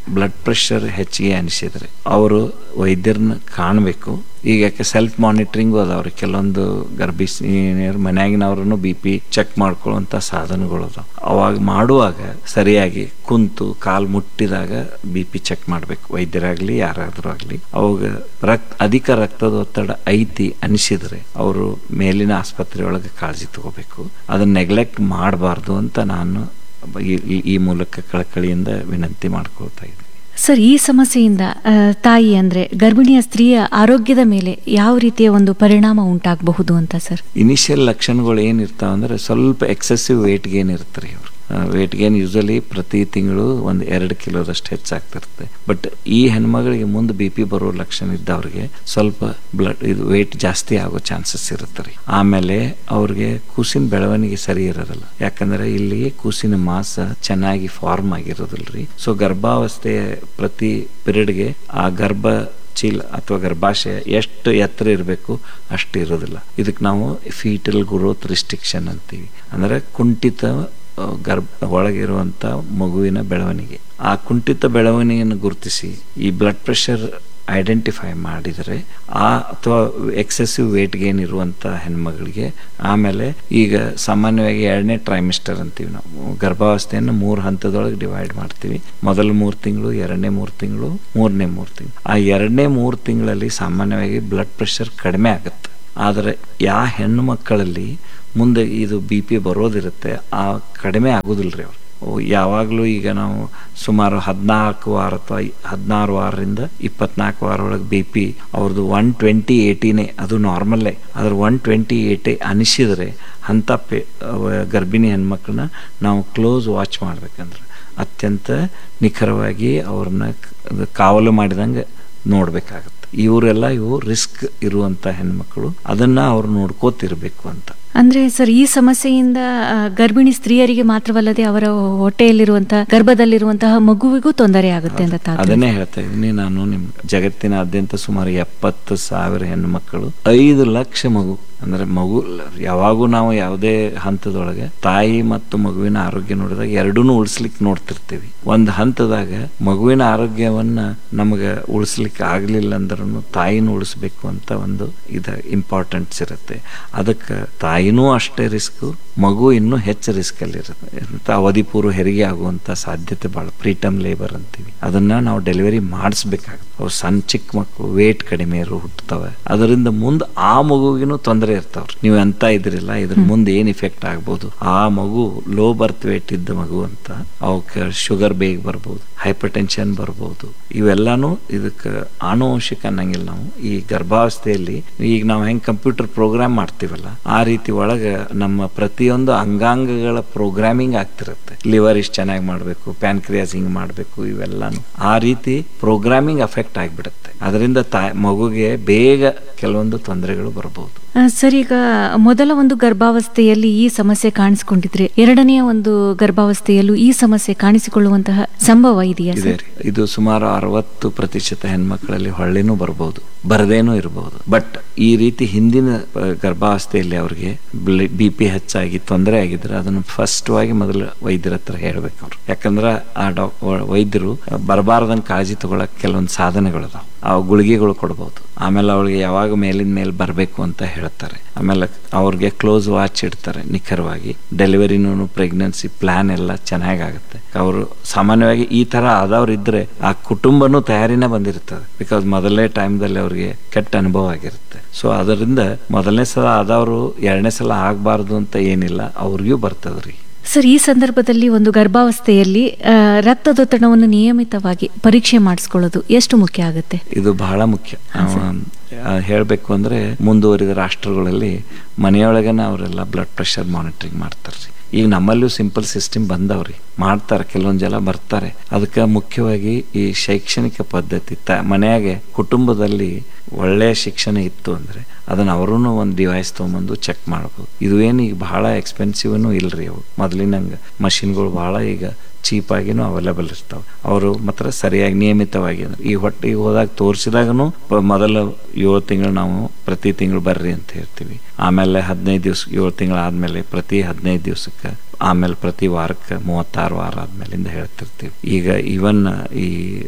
ಬ್ಲಡ್ ಪ್ರೆಷರ್ ಹೆಚ್ಚಿಗೆ ಅನಿಸಿದ್ರೆ ಅವರು ವೈದ್ಯರನ್ನ ಕಾಣಬೇಕು ಈಗ ಯಾಕೆ ಸೆಲ್ಫ್ ಮಾನಿಟ್ರಿಂಗು ಅದಾವ್ರಿ ಕೆಲವೊಂದು ಗರ್ಭಿಣಿಯರು ಮನ್ಯಾಗಿನವ್ರು ಬಿ ಪಿ ಚೆಕ್ ಮಾಡ್ಕೊಳ್ಳುವಂಥ ಸಾಧನಗಳು ಅದಾವ ಅವಾಗ ಮಾಡುವಾಗ ಸರಿಯಾಗಿ ಕುಂತು ಕಾಲು ಮುಟ್ಟಿದಾಗ ಬಿ ಪಿ ಚೆಕ್ ಮಾಡಬೇಕು ವೈದ್ಯರಾಗಲಿ ಯಾರಾದರೂ ಆಗಲಿ ಅವಾಗ ರಕ್ತ ಅಧಿಕ ರಕ್ತದ ಒತ್ತಡ ಐತಿ ಅನಿಸಿದ್ರೆ ಅವರು ಮೇಲಿನ ಆಸ್ಪತ್ರೆ ಒಳಗೆ ಕಾಳಜಿ ತಗೋಬೇಕು ಅದನ್ನ ನೆಗ್ಲೆಕ್ಟ್ ಮಾಡಬಾರ್ದು ಅಂತ ನಾನು ಈ- ಈ- ಈ ಮೂಲಕ ಕಳಕಳಿಯಿಂದ ವಿನಂತಿ ಮಾಡ್ಕೊಳ್ತಾ ಇದ್ದೀನಿ ಸರ್ ಈ ಸಮಸ್ಯೆಯಿಂದ ಆ, ತಾಯಿ ಅಂದ್ರೆ ಗರ್ಭಿಣಿಯ ಸ್ತ್ರೀಯ ಆರೋಗ್ಯದ ಮೇಲೆ ಯಾವ ರೀತಿಯ ಒಂದು ಪರಿಣಾಮ ಉಂಟಾಗಬಹುದು ಅಂತ ಸರ್ ಇನಿಷಿಯಲ್ ಲಕ್ಷಣಗಳು ಏನಿರ್ತಾವ ಅಂದ್ರೆ ಸ್ವಲ್ಪ ಎಕ್ಸೆಸಿವ್ ವೇಟ್ ಗೇನ್ ಇರುತ್ತೆ ರೀ ಅವ್ರು ವೇಟ್ ಗೇನ್ ಯೂಸಲಿ ಪ್ರತಿ ತಿಂಗಳು ಒಂದು ಎರಡು ಕಿಲೋದಷ್ಟು ಹೆಚ್ಚಾಗ್ತಿರುತ್ತೆ ಬಟ್ ಈ ಹೆಣ್ಮಗಳಿಗೆ ಮುಂದೆ ಬಿ ಪಿ ಬರೋ ಲಕ್ಷಣ ಇದ್ದವ್ರಿಗೆ ಸ್ವಲ್ಪ ಬ್ಲಡ್ ಇದು ವೇಟ್ ಜಾಸ್ತಿ ಆಗೋ ಚಾನ್ಸಸ್ ಇರುತ್ತೆ ರೀ ಆಮೇಲೆ ಅವ್ರಿಗೆ ಕೂಸಿನ ಬೆಳವಣಿಗೆ ಸರಿ ಇರೋದಿಲ್ಲ ಯಾಕಂದ್ರೆ ಇಲ್ಲಿ ಕೂಸಿನ ಮಾಸ ಚೆನ್ನಾಗಿ ಫಾರ್ಮ್ ಆಗಿರೋದಿಲ್ರಿ ಸೊ ಗರ್ಭಾವಸ್ಥೆಯ ಪ್ರತಿ ಪಿರಿಯಡ್ಗೆ ಆ ಗರ್ಭ ಚೀಲ ಅಥವಾ ಗರ್ಭಾಶಯ ಎಷ್ಟು ಎತ್ತರ ಇರಬೇಕು ಅಷ್ಟು ಇರೋದಿಲ್ಲ ಇದಕ್ಕೆ ನಾವು ಫೀಟಲ್ ಗ್ರೋತ್ ರಿಸ್ಟ್ರಿಕ್ಷನ್ ಅಂತೀವಿ ಅಂದರೆ ಕುಂಠಿತ ಆ, ಗರ್ಭ ಒಳಗಿರುವಂಥ ಮಗುವಿನ ಬೆಳವಣಿಗೆ ಆ ಕುಂಠಿತ ಬೆಳವಣಿಗೆಯನ್ನು ಗುರುತಿಸಿ ಈ ಬ್ಲಡ್ ಪ್ರೆಷರ್ ಐಡೆಂಟಿಫೈ ಮಾಡಿದರೆ ಆ ಅಥವಾ ಎಕ್ಸೆಸಿವ್ ವೇಟ್ ಗೇನ್ ಇರುವಂಥ ಹೆಣ್ಮಗಳಿಗೆ ಆಮೇಲೆ ಈಗ ಸಾಮಾನ್ಯವಾಗಿ ಎರಡನೇ ಟ್ರೈಮಿಸ್ಟರ್ ಅಂತೀವಿ ನಾವು ಗರ್ಭಾವಸ್ಥೆಯನ್ನು ಮೂರು ಹಂತದೊಳಗೆ ಡಿವೈಡ್ ಮಾಡ್ತೀವಿ ಮೊದಲ ಮೂರು ತಿಂಗಳು ಎರಡನೇ ಮೂರು ತಿಂಗಳು ಮೂರನೇ ಮೂರು ತಿಂಗಳು ಆ ಎರಡನೇ ಮೂರು ತಿಂಗಳಲ್ಲಿ ಸಾಮಾನ್ಯವಾಗಿ ಬ್ಲಡ್ ಪ್ರೆಷರ್ ಕಡಿಮೆ ಆಗುತ್ತೆ ಆದರೆ ಯಾವ ಹೆಣ್ಣು ಮಕ್ಕಳಲ್ಲಿ ಮುಂದೆ ಇದು ಬಿ ಪಿ ಬರೋದಿರುತ್ತೆ ಆ ಕಡಿಮೆ ಆಗೋದಿಲ್ಲ ರೀ ಅವರು ಯಾವಾಗಲೂ ಈಗ ನಾವು ಸುಮಾರು ಹದಿನಾಲ್ಕು ವಾರ ಅಥವಾ ಹದಿನಾರು ವಾರದಿಂದ ಇಪ್ಪತ್ನಾಲ್ಕು ವಾರ ಒಳಗೆ ಬಿ ಪಿ ಅವ್ರದ್ದು ಒನ್ ಟ್ವೆಂಟಿ ಏಯ್ಟಿನೇ ಅದು ನಾರ್ಮಲ್ಲೇ ಅದ್ರ ಒನ್ ಟ್ವೆಂಟಿ ಏಯ್ಟಿ ಅನಿಸಿದರೆ ಅಂಥ ಪೇ ಅವ ಗರ್ಭಿಣಿ ಹೆಣ್ಮಕ್ಳನ್ನ ನಾವು ಕ್ಲೋಸ್ ವಾಚ್ ಮಾಡ್ಬೇಕಂದ್ರೆ ಅತ್ಯಂತ ನಿಖರವಾಗಿ ಅವ್ರನ್ನ ಕ- ಕಾವಲು ಮಾಡಿದಂಗೆ ನೋಡ್ಬೇಕಾಗತ್ತೆ ಇವರೆಲ್ಲ ಇವು ರಿಸ್ಕ್ ಇರುವಂತ ಹೆಣ್ಮಕ್ಳು ಅದನ್ನ ಅವ್ರು ನೋಡ್ಕೋತಿರ್ಬೇಕು ಅಂತ ಅಂದ್ರೆ ಸರ್ ಈ ಸಮಸ್ಯೆಯಿಂದ ಆ, ಗರ್ಭಿಣಿ ಸ್ತ್ರೀಯರಿಗೆ ಮಾತ್ರವಲ್ಲದೆ ಅವರ ಹೊಟ್ಟೆಯಲ್ಲಿರುವಂತಹ ಗರ್ಭದಲ್ಲಿರುವಂತಹ ಮಗುವಿಗೂ ತೊಂದರೆ ಆಗುತ್ತೆ ಅಂತ ತಾವು ಅದನ್ನೇ ಹೇಳ್ತಾ ಇದ್ದೀನಿ ನಾನು ನಿಮ್ ಜಗತ್ತಿನಾದ್ಯಂತ ಸುಮಾರು ಎಪ್ಪತ್ತು ಸಾವಿರ ಹೆಣ್ಣು ಮಕ್ಕಳು ಐದು ಲಕ್ಷ ಮಗು ಅಂದ್ರೆ ಮಗು ಯಾವಾಗೂ ನಾವು ಯಾವುದೇ ಹಂತದೊಳಗೆ ತಾಯಿ ಮತ್ತು ಮಗುವಿನ ಆರೋಗ್ಯ ನೋಡಿದಾಗ ಎರಡೂ ಉಳಿಸ್ಲಿಕ್ಕೆ ನೋಡ್ತಿರ್ತೀವಿ ಒಂದು ಹಂತದಾಗ ಮಗುವಿನ ಆರೋಗ್ಯವನ್ನ ನಮಗೆ ಉಳಿಸ್ಲಿಕ್ಕೆ ಆಗ್ಲಿಲ್ಲ ಅಂದ್ರೂ ತಾಯಿನೂ ಉಳಿಸ್ಬೇಕು ಅಂತ ಒಂದು ಇದ ಇಂಪಾರ್ಟೆಂಟ್ಸ್ ಇರುತ್ತೆ ಅದಕ್ಕೆ ತಾಯಿನೂ ಅಷ್ಟೇ ರಿಸ್ಕ್ ಮಗು ಇನ್ನೂ ಹೆಚ್ಚು ರಿಸ್ಕ್ ಅಲ್ಲಿ ಇರುತ್ತೆ ಎಂತ ಅವಧಿ ಪೂರ್ವ ಹೆರಿಗೆ ಆಗುವಂತ ಸಾಧ್ಯತೆ ಬಹಳ ಪ್ರೀಟಮ್ ಲೇಬರ್ ಅಂತೀವಿ ಅದನ್ನ ನಾವು ಡೆಲಿವರಿ ಮಾಡಿಸ್ಬೇಕಾಗುತ್ತೆ ಅವು ಸಣ್ಣ ಚಿಕ್ಕ ಮಕ್ಕಳು ವೇಟ್ ಕಡಿಮೆ ಇರೋ ಹುಟ್ಟುತ್ತವೆ ಅದರಿಂದ ಮುಂದೆ ಆ ಮಗುವಿಗೂ ತೊಂದರೆ ಇರ್ತಾವ್ರಿ ನೀವು ಅಂತ ಇದ್ರಿಲ್ಲ ಇದ್ರ ಮುಂದೆ ಏನ್ ಇಫೆಕ್ಟ್ ಆಗ್ಬೋದು ಆ ಮಗು ಲೋ ಬರ್ತ್ ವೇಟ್ ಇದ್ದ ಮಗು ಅಂತ ಅವಕ್ಕೆ ಶುಗರ್ ಬೇಗ ಬರ್ಬೋದು ಹೈಪರ್ ಟೆನ್ಷನ್ ಬರ್ಬೋದು ಇವೆಲ್ಲಾನು ಇದಕ್ಕೆ ಆನುವಂಶಿಕ ಅನ್ನಂಗಿಲ್ಲ ನಾವು ಈ ಗರ್ಭಾವಸ್ಥೆಯಲ್ಲಿ ಈಗ ನಾವು ಹೆಂಗ್ ಕಂಪ್ಯೂಟರ್ ಪ್ರೋಗ್ರಾಮ್ ಮಾಡ್ತೀವಲ್ಲ ಆ ರೀತಿ ಒಳಗೆ ನಮ್ಮ ಪ್ರತಿಯೊಂದು ಅಂಗಾಂಗಗಳ ಪ್ರೋಗ್ರಾಮಿಂಗ್ ಆಗ್ತಿರುತ್ತೆ ಲಿವರ್ ಇಷ್ಟು ಚೆನ್ನಾಗಿ ಮಾಡಬೇಕು ಪ್ಯಾನ್ಕ್ರಿಯಾಸ್ ಹಿಂಗ್ ಮಾಡಬೇಕು ಇವೆಲ್ಲಾನು ಆ ರೀತಿ ಪ್ರೋಗ್ರಾಮಿಂಗ್ ಅಫೆಕ್ಟ್ ಆಗಿಬಿಡುತ್ತೆ ಅದರಿಂದ ತಾಯಿ ಮಗುಗೆ ಬೇಗ ಕೆಲವೊಂದು ತೊಂದರೆಗಳು ಬರ್ಬೋದು ಆ, ಸರ್ ಈಗ ಮೊದಲ ಒಂದು ಗರ್ಭಾವಸ್ಥೆಯಲ್ಲಿ ಈ ಸಮಸ್ಯೆ ಕಾಣಿಸಿಕೊಂಡಿದ್ರೆ ಎರಡನೆಯ ಒಂದು ಗರ್ಭಾವಸ್ಥೆಯಲ್ಲೂ ಈ ಸಮಸ್ಯೆ ಕಾಣಿಸಿಕೊಳ್ಳುವಂತಹ ಸಂಭವ ಇದೆಯಾ ಇದೆ ಸರ್ ರೀ. ಇದು ಸುಮಾರು ಅರವತ್ತು ಪ್ರತಿಶತ ಹೆಣ್ಮಕ್ಳಲ್ಲಿ ಹೊಳ್ಳಿನೂ ಬರಬಹುದು ಬರದೇನೂ ಇರಬಹುದು ಬಟ್ ಈ ರೀತಿ ಹಿಂದಿನ ಆ, ಗರ್ಭಾವಸ್ಥೆಯಲ್ಲಿ ಅವ್ರಿಗೆ ಬಿ ಪಿ ಹೆಚ್ಚಾಗಿ ತೊಂದರೆ ಆಗಿದ್ರೆ ಅದನ್ನು ಫಸ್ಟ್ ಆಗಿ ಮೊದಲು ವೈದ್ಯರ ಹತ್ರ ಹೇಳ್ಬೇಕು ಅವ್ರು ಯಾಕಂದ್ರೆ ಆ ಡಾಕ್ ವೈದ್ಯರು ಬರಬಾರ್ದಂಗೆ ಕಾಳಜಿ ತಗೊಳಕ್ ಕೆಲವೊಂದು ಸಾಧನೆಗಳು ಅದಾವ ಆ ಗುಳಿಗೆಗಳು ಕೊಡ್ಬೋದು ಆಮೇಲೆ ಅವಳಿಗೆ ಯಾವಾಗ ಮೇಲಿನ ಮೇಲೆ ಬರಬೇಕು ಅಂತ ಹೇಳ್ತಾರೆ ಆಮೇಲೆ ಅವ್ರಿಗೆ ಕ್ಲೋಸ್ ವಾಚ್ ಇಡ್ತಾರೆ ನಿಖರವಾಗಿ ಡೆಲಿವರಿನೂ ಪ್ರೆಗ್ನೆನ್ಸಿ ಪ್ಲಾನ್ ಎಲ್ಲ ಚೆನ್ನಾಗಾಗುತ್ತೆ ಅವರು ಸಾಮಾನ್ಯವಾಗಿ ಈ ತರ ಆದವ್ರು ಇದ್ರೆ ಆ ಕುಟುಂಬನೂ ತಯಾರಿನೇ ಬಂದಿರ್ತದೆ ಬಿಕಾಸ್ ಮೊದಲನೇ ಟೈಮ್ದಲ್ಲಿ ಅವ್ರಿಗೆ ಕೆಟ್ಟ ಅನುಭವ ಆಗಿರುತ್ತೆ ಸೊ ಅದರಿಂದ ಮೊದಲನೇ ಸಲ ಆದವರು ಎರಡನೇ ಸಲ ಆಗಬಾರ್ದು ಅಂತ ಏನಿಲ್ಲ ಅವ್ರಿಗೂ ಬರ್ತದ್ರಿ ಸರ್ ಈ ಸಂದರ್ಭದಲ್ಲಿ ಒಂದು ಗರ್ಭಾವಸ್ಥೆಯಲ್ಲಿ ಆ, ರಕ್ತದೊತ್ತಡವನ್ನು ನಿಯಮಿತವಾಗಿ ಪರೀಕ್ಷೆ ಮಾಡಿಸ್ಕೊಳ್ಳೋದು ಎಷ್ಟು ಮುಖ್ಯ ಆಗುತ್ತೆ ಇದು ಬಹಳ ಮುಖ್ಯ ನಾವು ಆ, ಹೇಳ್ಬೇಕು ಅಂದ್ರೆ ಮುಂದುವರಿದ ರಾಷ್ಟ್ರಗಳಲ್ಲಿ ಮನೆಯೊಳಗನ ಅವರೆಲ್ಲ ಬ್ಲಡ್ ಪ್ರೆಷರ್ ಮಾನಿಟರಿಂಗ್ ಮಾಡ್ತಾರ್ರಿ ಈಗ ನಮ್ಮಲ್ಲೂ ಸಿಂಪಲ್ ಸಿಸ್ಟಮ್ ಬಂದವ್ರಿ ಮಾಡ್ತಾರೆ ಕೆಲವೊಂದ್ ಜನ ಬರ್ತಾರೆ ಅದಕ್ಕೆ ಮುಖ್ಯವಾಗಿ ಈ ಶೈಕ್ಷಣಿಕ ಪದ್ಧತಿ ತ ಮನೆಯಾಗೆ ಕುಟುಂಬದಲ್ಲಿ ಒಳ್ಳೆಯ ಶಿಕ್ಷಣ ಇತ್ತು ಅಂದ್ರೆ ಅದನ್ನ ಅವರೂ ಒಂದು ಡಿವೈಸ್ ತೊಗೊಂಬಂದು ಚೆಕ್ ಮಾಡ್ಬೋದು ಇದು ಏನು ಈಗ ಬಹಳ ಎಕ್ಸ್ಪೆನ್ಸಿವ್ನು ಇಲ್ರಿ ಅವು ಮೊದಲಿನಂಗೆ ಮಷಿನ್ಗಳು ಬಹಳ ಈಗ ಚೀಪಾಗಿನೂ ಅವೈಲೇಬಲ್ ಇರ್ತಾವೆ ಅವರು ಮಾತ್ರ ಸರಿಯಾಗಿ ನಿಯಮಿತವಾಗಿ ಅಂದ್ರೆ ಈ ಹೊಟ್ಟೆಗೆ ಹೋದಾಗ ತೋರಿಸಿದಾಗನು ಮೊದಲ ಏಳು ತಿಂಗಳು ನಾವು ಪ್ರತಿ ತಿಂಗಳು ಬರ್ರಿ ಅಂತ ಹೇಳ್ತೀವಿ ಆಮೇಲೆ ಹದಿನೈದು ದಿವ್ಸ ಏಳು ತಿಂಗಳಾದ್ಮೇಲೆ ಪ್ರತಿ ಹದಿನೈದು ದಿವ್ಸಕ್ಕೆ ಆಮೇಲೆ ಪ್ರತಿ ವಾರಕ್ಕೆ ಮೂವತ್ತಾರು ವಾರ ಆದ್ಮೇಲಿಂದ ಹೇಳ್ತಿರ್ತೀವಿ ಈಗ ಇವನ್ ಈ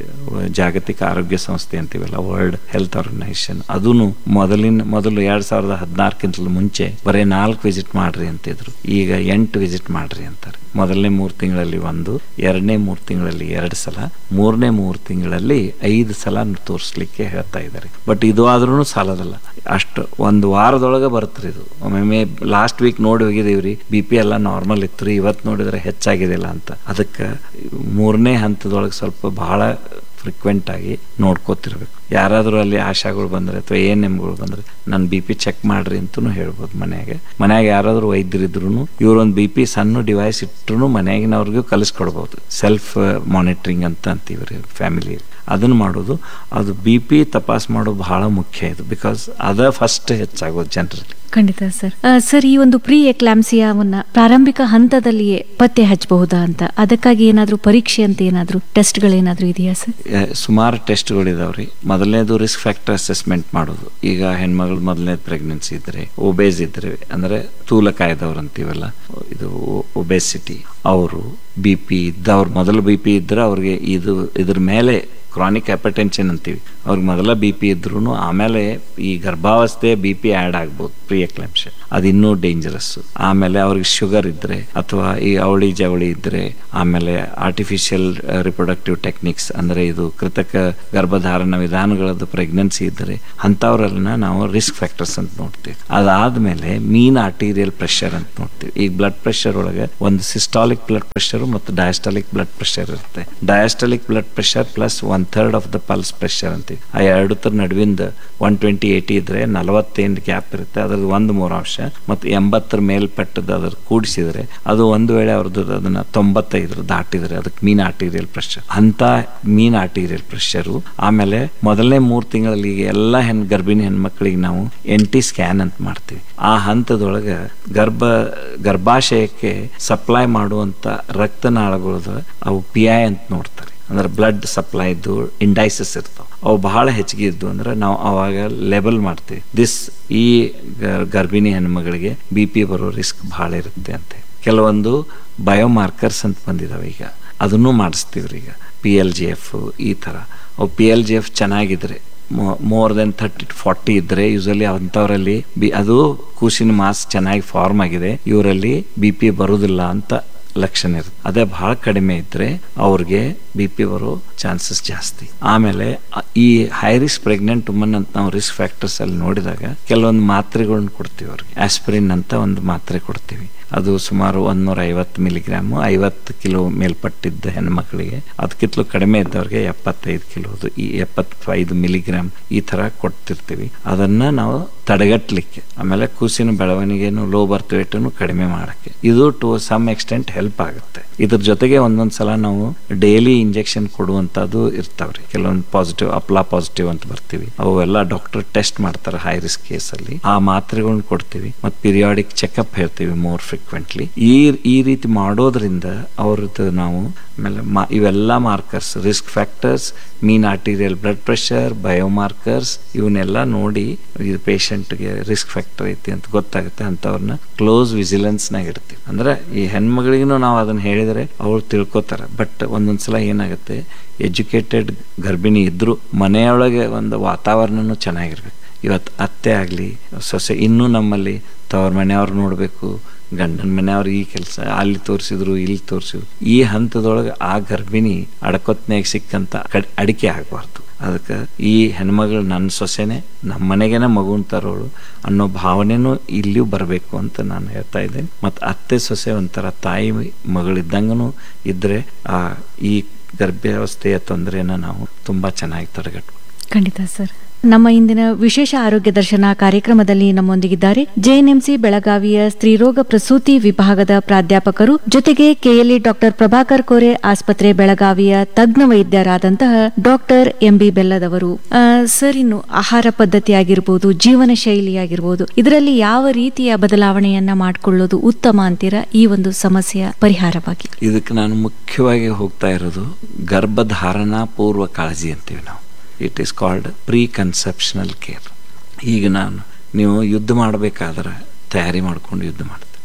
ಜಾಗತಿಕ ಆರೋಗ್ಯ ಸಂಸ್ಥೆ ಅಂತೀವಲ್ಲ ವರ್ಲ್ಡ್ ಹೆಲ್ತ್ ಆರ್ಗನೈಸೇಷನ್ ಅದನ್ನು ಮೊದಲಿನ ಮೊದಲು ಎರಡ್ ಸಾವಿರದ ಹದಿನಾರಕ್ಕಿಂತಲೂ ಮುಂಚೆ ಬರೀ ನಾಲ್ಕು ವಿಸಿಟ್ ಮಾಡ್ರಿ ಅಂತಿದ್ರು ಈಗ ಎಂಟು ವಿಸಿಟ್ ಮಾಡ್ರಿ ಅಂತಾರೆ ಮೊದಲನೇ ಮೂರು ತಿಂಗಳಲ್ಲಿ ಒಂದು ಎರಡನೇ ಮೂರು ತಿಂಗಳಲ್ಲಿ ಎರಡು ಸಲ ಮೂರನೇ ಮೂರು ತಿಂಗಳಲ್ಲಿ ಐದು ಸಲ ತೋರಿಸ್ಲಿಕ್ಕೆ ಹೇಳ್ತಾ ಇದ್ದಾರೆ ಬಟ್ ಇದು ಆದ್ರೂ ಸಾಲದಲ್ಲ ಅಷ್ಟು ಒಂದು ವಾರದೊಳಗೆ ಬರುತ್ತೆ ಇದು ಒಮ್ಮೊಮ್ಮೆ ಲಾಸ್ಟ್ ವೀಕ್ ನೋಡಿ ಹೋಗಿದೀವ್ರಿ ಬಿ ಪಿ ಎಲ್ಲ ನಾರ್ಮಲ್ ಇತ್ತು ರೀ ಇವತ್ತು ನೋಡಿದ್ರೆ ಹೆಚ್ಚಾಗಿದಿಲ್ಲ ಅಂತ ಅದಕ್ಕೆ ಮೂರನೇ ಹಂತದೊಳಗೆ ಸ್ವಲ್ಪ ಬಹಳ ಫ್ರಿಕ್ವೆಂಟ್ ಆಗಿ ನೋಡ್ಕೋತಿರ್ಬೇಕು ಯಾರಾದರೂ ಅಲ್ಲಿ ಆಶಾಗಳು ಬಂದರೆ ಅಥವಾ ಎ ಎನ್ ಎಮ್ಗಳು ಬಂದರೆ ನನ್ನ ಬಿ ಪಿ ಚೆಕ್ ಮಾಡ್ರಿ ಅಂತಲೂ ಹೇಳ್ಬೋದು ಮನ್ಯಾಗೆ ಮನ್ಯಾಗ ಯಾರಾದರೂ ವೈದ್ಯರಿದ್ರು ಇವ್ರೊಂದು ಬಿ ಪಿ ಸಣ್ಣ ಡಿವೈಸ್ ಇಟ್ಟರು ಮನೆಯಾಗಿನವ್ರಿಗೂ ಕಲಿಸ್ಕೊಡ್ಬೋದು ಸೆಲ್ಫ್ ಮಾನಿಟ್ರಿಂಗ್ ಅಂತ ಅಂತೀವಿ ರೀ ಫ್ಯಾಮಿಲಿ ಅದನ್ನು ಮಾಡೋದು ಅದು ಬಿ ಪಿ ತಪಾಸ್ ಮಾಡೋದು ಬಹಳ ಮುಖ್ಯ ಇದು ಬಿಕಾಸ್ ಅದ ಫಸ್ಟ್ ಹೆಚ್ಚಾಗೋದು ಜನರಲ್ಲಿ ಖಂಡಿತ ಸರ್ ಆ, ಸರ್ ಈ ಒಂದು ಪ್ರೀ ಎಕ್ಲಾಮ್ಸಿಯಾವನ್ನ ಪ್ರಾರಂಭಿಕ ಹಂತದಲ್ಲಿಯೇ ಪತ್ತೆ ಹಚ್ಚಬಹುದಾ ಅಂತ ಅದಕ್ಕಾಗಿ ಏನಾದ್ರೂ ಪರೀಕ್ಷೆ ಅಂತ ಏನಾದ್ರೂ ಟೆಸ್ಟ್ಗಳೇನಾದ್ರೂ ಇದೆಯಾ ಸರ್ ಸುಮಾರು ಟೆಸ್ಟ್ಗಳಿದಾವ್ರಿ ಮೊದಲನೇದು ರಿಸ್ಕ್ ಫ್ಯಾಕ್ಟರ್ ಅಸೆಸ್ಮೆಂಟ್ ಮಾಡೋದು ಈಗ ಹೆಣ್ಮಗಳು ಮೊದಲನೇ ಪ್ರೆಗ್ನೆನ್ಸಿ ಇದ್ರೆ ಒಬೇಸ್ ಇದ್ರೆ ಅಂದ್ರೆ ಸ್ಥೂಲಕಾಯದವ್ರು ಅಂತೀವಲ್ಲ ಇದು ಒಬೆಸಿಟಿ ಅವರು ಬಿ ಪಿ ಇದ್ದವ್ರು ಮೊದಲು ಬಿ ಪಿ ಇದ್ರೆ ಅವ್ರಿಗೆ ಇದು ಇದ್ರ ಮೇಲೆ ಕ್ರಾನಿಕ್ ಹೈಪರ್ಟೆನ್ಷನ್ ಅಂತೀವಿ ಅವ್ರಿಗೆ ಮೊದಲ ಬಿ ಪಿ ಇದ್ರು ಆಮೇಲೆ ಈ ಗರ್ಭಾವಸ್ಥೆ ಬಿ ಪಿ ಆ್ಯಡ್ ಆಗ್ಬೋದು ಪ್ರೀ ಎಕ್ಲಾಂಶ ಅದು ಇನ್ನೂ ಡೇಂಜರಸ್ ಆಮೇಲೆ ಅವ್ರಿಗೆ ಶುಗರ್ ಇದ್ರೆ ಅಥವಾ ಈ ಅವಳಿ ಜವಳಿ ಇದ್ರೆ ಆಮೇಲೆ ಆರ್ಟಿಫಿಷಿಯಲ್ ರಿಪ್ರೊಡಕ್ಟಿವ್ ಟೆಕ್ನಿಕ್ಸ್ ಅಂದ್ರೆ ಇದು ಕೃತಕ ಗರ್ಭಧಾರಣ ವಿಧಾನಗಳದ್ದು ಪ್ರೆಗ್ನೆನ್ಸಿ ಇದ್ರೆ ಅಂಥವ್ರನ್ನ ನಾವು ರಿಸ್ಕ್ ಫ್ಯಾಕ್ಟರ್ಸ್ ಅಂತ ನೋಡ್ತೀವಿ ಅದಾದ್ಮೇಲೆ ಮೀನ್ ಆರ್ಟೀರಿಯಲ್ ಪ್ರೆಷರ್ ಅಂತ ನೋಡ್ತೀವಿ ಈಗ ಬ್ಲಡ್ ಪ್ರೆಷರ್ ಒಳಗೆ ಒಂದು ಸಿಸ್ಟಾಲಿಕ್ ಬ್ಲಡ್ ಪ್ರೆಷರ್ ಮತ್ತು ಡಯಾಸ್ಟಾಲಿಕ್ ಬ್ಲಡ್ ಪ್ರೆಷರ್ ಇರುತ್ತೆ diastolic blood pressure plus one third of the pulse pressure ಅಂತೀವಿ ಆ ಎರಡು ತರ ನಡುವಿಂದ ಒನ್ ಟ್ವೆಂಟಿ ಏಯ್ಟಿ ಇದ್ರೆ ನಲವತ್ತೇನು ಗ್ಯಾಪ್ ಇರುತ್ತೆ ಅದ್ರದ್ದು ಒಂದು ಮೂರಾಂಶ ಮತ್ತು ಎಂಬತ್ತರ ಮೇಲ್ಪಟ್ಟದ್ದು ಅದ್ರ ಕೂಡಿಸಿದ್ರೆ ಅದು ಒಂದು ವೇಳೆ ಅವ್ರದ್ದು ಅದನ್ನ ತೊಂಬತ್ತೈದರ ದಾಟಿದ್ರೆ ಅದಕ್ಕೆ ಮೀನ್ ಆರ್ಟೀರಿಯಲ್ ಪ್ರೆಷರ್ ಅಂತ ಮೀನ್ ಆರ್ಟೀರಿಯಲ್ ಪ್ರೆಷರು ಆಮೇಲೆ ಮೊದಲನೇ ಮೂರು ತಿಂಗಳಲ್ಲಿ ಈಗ ಎಲ್ಲ ಹೆಣ್ ಗರ್ಭಿಣಿ ಹೆಣ್ಮಕ್ಳಿಗೆ ನಾವು ಎನ್ ಟಿ ಸ್ಕ್ಯಾನ್ ಅಂತ ಮಾಡ್ತೀವಿ ಆ ಹಂತದೊಳಗೆ ಗರ್ಭ ಗರ್ಭಾಶಯಕ್ಕೆ ಸಪ್ಲೈ ಮಾಡುವಂತ ರಕ್ತನಾಳಗಳದು ಅವು ಪಿ ಐ ಅಂತ ನೋಡ್ತಾರೆ ಅಂದ್ರೆ ಬ್ಲಡ್ ಸಪ್ಲೈ ಇದ್ದು ಇಂಡೈಸಸ್ ಇರ್ತಾವ ಅವು ಬಹಳ ಹೆಚ್ಚಿಗೆ ಇದ್ದು ಅಂದ್ರೆ ನಾವು ಅವಾಗ ಲೆಬಲ್ ಮಾಡ್ತೀವಿ ದಿಸ್ ಈ ಗರ್- ಗರ್ಭಿಣಿ ಹೆಣ್ಮಗಳಿಗೆ ಬಿ ಪಿ ಬರೋ ರಿಸ್ಕ್ ಬಹಳ ಇರುತ್ತೆ ಅಂತೆ ಕೆಲವೊಂದು ಬಯೋಮಾರ್ಕರ್ಸ್ ಅಂತ ಬಂದಿದಾವೆ ಈಗ ಅದನ್ನು ಮಾಡಿಸ್ತೀವ್ರಿ ಈಗ ಪಿ ಎಲ್ ಜಿ ಎಫ್ ಈ ಥರ ಅವು ಪಿ ಎಲ್ ಜಿ ಎಫ್ ಚೆನ್ನಾಗಿದ್ರೆ more then thirty to forty ಇದ್ರೆ ಯೂಸಲಿ ಅಂಥವರಲ್ಲಿ ಬಿ ಅದು ಕೂಸಿನ ಮಾಸ್ ಚೆನ್ನಾಗಿ ಫಾರ್ಮ್ ಆಗಿದೆ ಇವರಲ್ಲಿ ಬಿ ಪಿ ಬರುವುದಿಲ್ಲ ಅಂತ ಲಕ್ಷಣ ಇರುತ್ತೆ ಅದೇ ಬಹಳ ಕಡಿಮೆ ಇದ್ರೆ ಅವ್ರಿಗೆ ಬಿ ಪಿ ಬರೋ ಚಾನ್ಸಸ್ ಜಾಸ್ತಿ ಆಮೇಲೆ ಅ- ಈ ಹೈ ರಿಸ್ಕ್ ಪ್ರೆಗ್ನೆಂಟ್ ವುಮನ್ ಅಂತ ನಾವು ರಿಸ್ಕ್ ಫ್ಯಾಕ್ಟರ್ಸ್ ಅಲ್ಲಿ ನೋಡಿದಾಗ ಕೆಲವೊಂದು ಮಾತ್ರೆಗಳನ್ನ ಕೊಡ್ತೀವಿ ಅವ್ರಿಗೆ ಆಸ್ಪಿರಿನ್ ಅಂತ ಒಂದು ಮಾತ್ರೆ ಕೊಡ್ತೀವಿ ಅದು ಸುಮಾರು ಒಂದೂರ ಐವತ್ತು ಮಿಲಿಗ್ರಾಮು ಐವತ್ತು ಕಿಲೋ ಮೇಲ್ಪಟ್ಟಿದ್ದ ಹೆಣ್ಮಕ್ಳಿಗೆ ಅದಕ್ಕಿಂತಲೂ ಕಡಿಮೆ ಇದ್ದವ್ರಿಗೆ ಎಪ್ಪತ್ತೈದು ಕಿಲೋದು ಈ ಎಪ್ಪತ್ತೈದು ಮಿಲಿಗ್ರಾಮ್ ಈ ತರ ಕೊಡ್ತಿರ್ತೀವಿ ಅದನ್ನ ನಾವು ತಡೆಗಟ್ಟಲಿಕ್ಕೆ ಆಮೇಲೆ ಕೂಸಿನ ಬೆಳವಣಿಗೆನು ಲೋ ಬರ್ತ್ ವೇಟನ್ನು ಕಡಿಮೆ ಮಾಡಕ್ಕೆ ಇದು ಟು ಸಮ್ ಎಕ್ಸ್ಟೆಂಟ್ ಹೆಲ್ಪ್ ಆಗುತ್ತೆ ಇದ್ರ ಜೊತೆಗೆ ಒಂದೊಂದ್ ಸಲ ನಾವು ಡೈಲಿ ಇಂಜೆಕ್ಷನ್ ಕೊಡುವಂತದ್ದು ಇರ್ತಾವ್ರಿ ಕೆಲವೊಂದು ಪಾಸಿಟಿವ್ ಅಪ್ಲಾ ಪಾಸಿಟಿವ್ ಅಂತ ಬರ್ತೀವಿ ಅವೆಲ್ಲ ಡಾಕ್ಟರ್ ಟೆಸ್ಟ್ ಮಾಡ್ತಾರೆ ಹೈ ರಿಸ್ಕ್ ಕೇಸ್ ಅಲ್ಲಿ ಆ ಮಾತ್ರೆಗಳನ್ನ ಕೊಡ್ತೀವಿ ಮತ್ತು ಪಿರಿಯಾಡಿಕ್ ಚೆಕಪ್ ಹೇಳ್ತೀವಿ ಮೋರ್ ಫ್ರೀಕ್ವೆಂಟ್ಲಿ ಈ ಈ ರೀತಿ ಮಾಡೋದ್ರಿಂದ ಅವ್ರದ್ದು ನಾವು ಆಮೇಲೆ ಮಾ ಇವೆಲ್ಲ markers risk factors mean arterial blood pressure biomarkers ಇವನ್ನೆಲ್ಲ ನೋಡಿ ಇದು ಪೇಷಂಟ್ಗೆ ರಿಸ್ಕ್ ಫ್ಯಾಕ್ಟರ್ ಐತಿ ಅಂತ ಗೊತ್ತಾಗುತ್ತೆ ಅಂತವ್ರನ್ನ ಕ್ಲೋಸ್ ವಿಜಿಲೆನ್ಸ್ನಾಗ ಇಡ್ತೀವಿ ಅಂದ್ರೆ ಈ ಹೆಣ್ಮಗಳಿಗೂ ನಾವು ಅದನ್ನ ಹೇಳಿದ್ರೆ ಅವ್ರು ತಿಳ್ಕೊತಾರೆ ಬಟ್ ಒಂದೊಂದ್ಸಲ ಏನಾಗುತ್ತೆ ಎಜುಕೇಟೆಡ್ ಗರ್ಭಿಣಿ ಇದ್ರು ಮನೆಯೊಳಗೆ ಒಂದು ವಾತಾವರಣನೂ ಚೆನ್ನಾಗಿರ್ಬೇಕು ಇವತ್ತು ಅತ್ತೆ ಆಗಲಿ ಸೊಸೆ ಇನ್ನೂ ನಮ್ಮಲ್ಲಿ ತವ್ರ ಮನೆಯವ್ರು ನೋಡಬೇಕು ಗಂಡನ ಮನೆಯವ್ರು ಈ ಕೆಲಸ ಅಲ್ಲಿ ತೋರಿಸಿದ್ರು ಇಲ್ಲಿ ತೋರಿಸಿದ್ರು ಈ ಹಂತದೊಳಗೆ ಆ ಗರ್ಭಿಣಿ ಅಡಕೊತ್ನಾಗ ಸಿಕ್ಕಂತ ಕಡ್- ಅಡಿಕೆ ಆಗಬಾರ್ದು ಅದಕ್ಕೆ ಈ ಹೆಣ್ಮಗಳು ನನ್ನ ಸೊಸೆನೆ ನಮ್ಮ ಮನೆಗೇನೆ ಮಗುನ್ ತರೋಳು ಅನ್ನೋ ಭಾವನೆನೂ ಇಲ್ಲಿಯೂ ಬರಬೇಕು ಅಂತ ನಾನು ಹೇಳ್ತಾ ಇದ್ದೇನೆ ಮತ್ತು ಅತ್ತೆ ಸೊಸೆ ಒಂಥರ ತಾಯಿ ಮಗಳಿದ್ದಂಗೂ ಇದ್ರೆ ಆ ಈ ಗರ್ಭಾವಸ್ಥೆಯ ತೊಂದರೆನ ನಾವು ತುಂಬಾ ಚೆನ್ನಾಗಿ ತಡೆಗಟ್ಬೋದು ಖಂಡಿತ ಸರ್ ನಮ್ಮ ಇಂದಿನ ವಿಶೇಷ ಆರೋಗ್ಯ ದರ್ಶನ ಕಾರ್ಯಕ್ರಮದಲ್ಲಿ ನಮ್ಮೊಂದಿಗಿದ್ದಾರೆ ಜೆಎನ್ಎಂಸಿ ಬೆಳಗಾವಿಯ ಸ್ತ್ರೀರೋಗ ಪ್ರಸೂತಿ ವಿಭಾಗದ ಪ್ರಾಧ್ಯಾಪಕರು ಜೊತೆಗೆ ಕೆಎಲ್ಇ ಡಾಕ್ಟರ್ ಪ್ರಭಾಕರ್ ಕೋರೆ ಆಸ್ಪತ್ರೆ ಬೆಳಗಾವಿಯ ತಜ್ಞ ವೈದ್ಯರಾದಂತಹ ಡಾಕ್ಟರ್ ಎಂಬಿ ಬೆಲ್ಲದವರು ಆ, ಸರ್ ಇನ್ನು ಆಹಾರ ಪದ್ಧತಿ ಆಗಿರ್ಬೋದು ಜೀವನ ಶೈಲಿ ಆಗಿರ್ಬೋದು ಇದರಲ್ಲಿ ಯಾವ ರೀತಿಯ ಬದಲಾವಣೆಯನ್ನ ಮಾಡಿಕೊಳ್ಳೋದು ಉತ್ತಮ ಅಂತೀರಾ ಈ ಒಂದು ಸಮಸ್ಯೆಯ ಪರಿಹಾರವಾಗಿ ಇದಕ್ಕೆ ನಾನು ಮುಖ್ಯವಾಗಿ ಹೋಗ್ತಾ ಇರೋದು ಗರ್ಭಧಾರಣಾ ಪೂರ್ವ ಕಾಳಜಿ ಅಂತೀವಿ ನಾವು it is called pre conceptional care ಈಗ ನಾನು ನೀವು ಯುದ್ಧ ಮಾಡಬೇಕಾದ್ರೆ ತಯಾರಿ ಮಾಡ್ಕೊಂಡು ಯುದ್ಧ ಮಾಡ್ತೀವಿ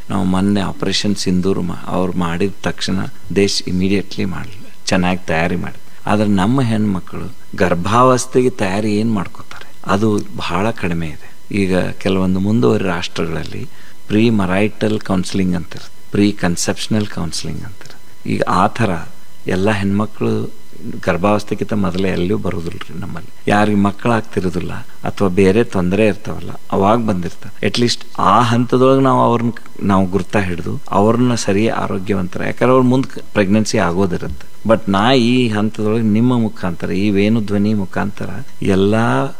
ನಾವು ಮೊನ್ನೆ ಆಪರೇಷನ್ ಸಿಂಧೂರು ಮಾ ಅವ್ರು ಮಾಡಿದ ತಕ್ಷಣ ದೇಶ ಇಮಿಡಿಯೇಟ್ಲಿ ಮಾಡಲಿಲ್ಲ ಚೆನ್ನಾಗಿ ತಯಾರಿ ಮಾಡಿ ಆದರೆ ನಮ್ಮ ಹೆಣ್ಮಕ್ಳು ಗರ್ಭಾವಸ್ಥೆಗೆ ತಯಾರಿ ಏನು ಮಾಡ್ಕೋತಾರೆ ಅದು ಬಹಳ ಕಡಿಮೆ ಇದೆ ಈಗ ಕೆಲವೊಂದು ಮುಂದುವರಿ ರಾಷ್ಟ್ರಗಳಲ್ಲಿ ಪ್ರೀ ಮರೈಟಲ್ ಕೌನ್ಸಿಲಿಂಗ್ ಅಂತಾರೆ ಪ್ರೀ ಕನ್ಸೆಪ್ಷನಲ್ ಕೌನ್ಸಿಲಿಂಗ್ ಅಂತಾರೆ ಈಗ ಆ ಥರ ಎಲ್ಲ ಹೆಣ್ಮಕ್ಳು ಗರ್ಭಾವಸ್ಥೆಗಿಂತ ಮೊದಲೇ ಎಲ್ಲೂ ಬರೋದಿಲ್ಲ ರೀ ನಮ್ಮಲ್ಲಿ ಯಾರಿಗೆ ಮಕ್ಕಳಾಗ್ತಿರೋದಿಲ್ಲ ಅಥವಾ ಬೇರೆ ತೊಂದರೆ ಇರ್ತಾವಲ್ಲ ಅವಾಗ ಬಂದಿರ್ತಾರೆ ಅಟ್ಲೀಸ್ಟ್ ಆ ಹಂತದೊಳಗೆ ನಾವು ಅವ್ರನ್ನ ನಾವು ಗುರ್ತಾ ಹಿಡಿದು ಅವ್ರನ್ನ ಸರಿ ಆರೋಗ್ಯವಂತರ ಯಾಕಂದ್ರೆ ಅವ್ರ ಮುಂದೆ ಪ್ರೆಗ್ನೆನ್ಸಿ ಆಗೋದಿರುತ್ತೆ ಬಟ್ ನಾ ಈ ಹಂತದೊಳಗೆ ನಿಮ್ಮ ಮುಖಾಂತರ ಈ ವೇಣು ಧ್ವನಿ ಮುಖಾಂತರ ಎಲ್ಲ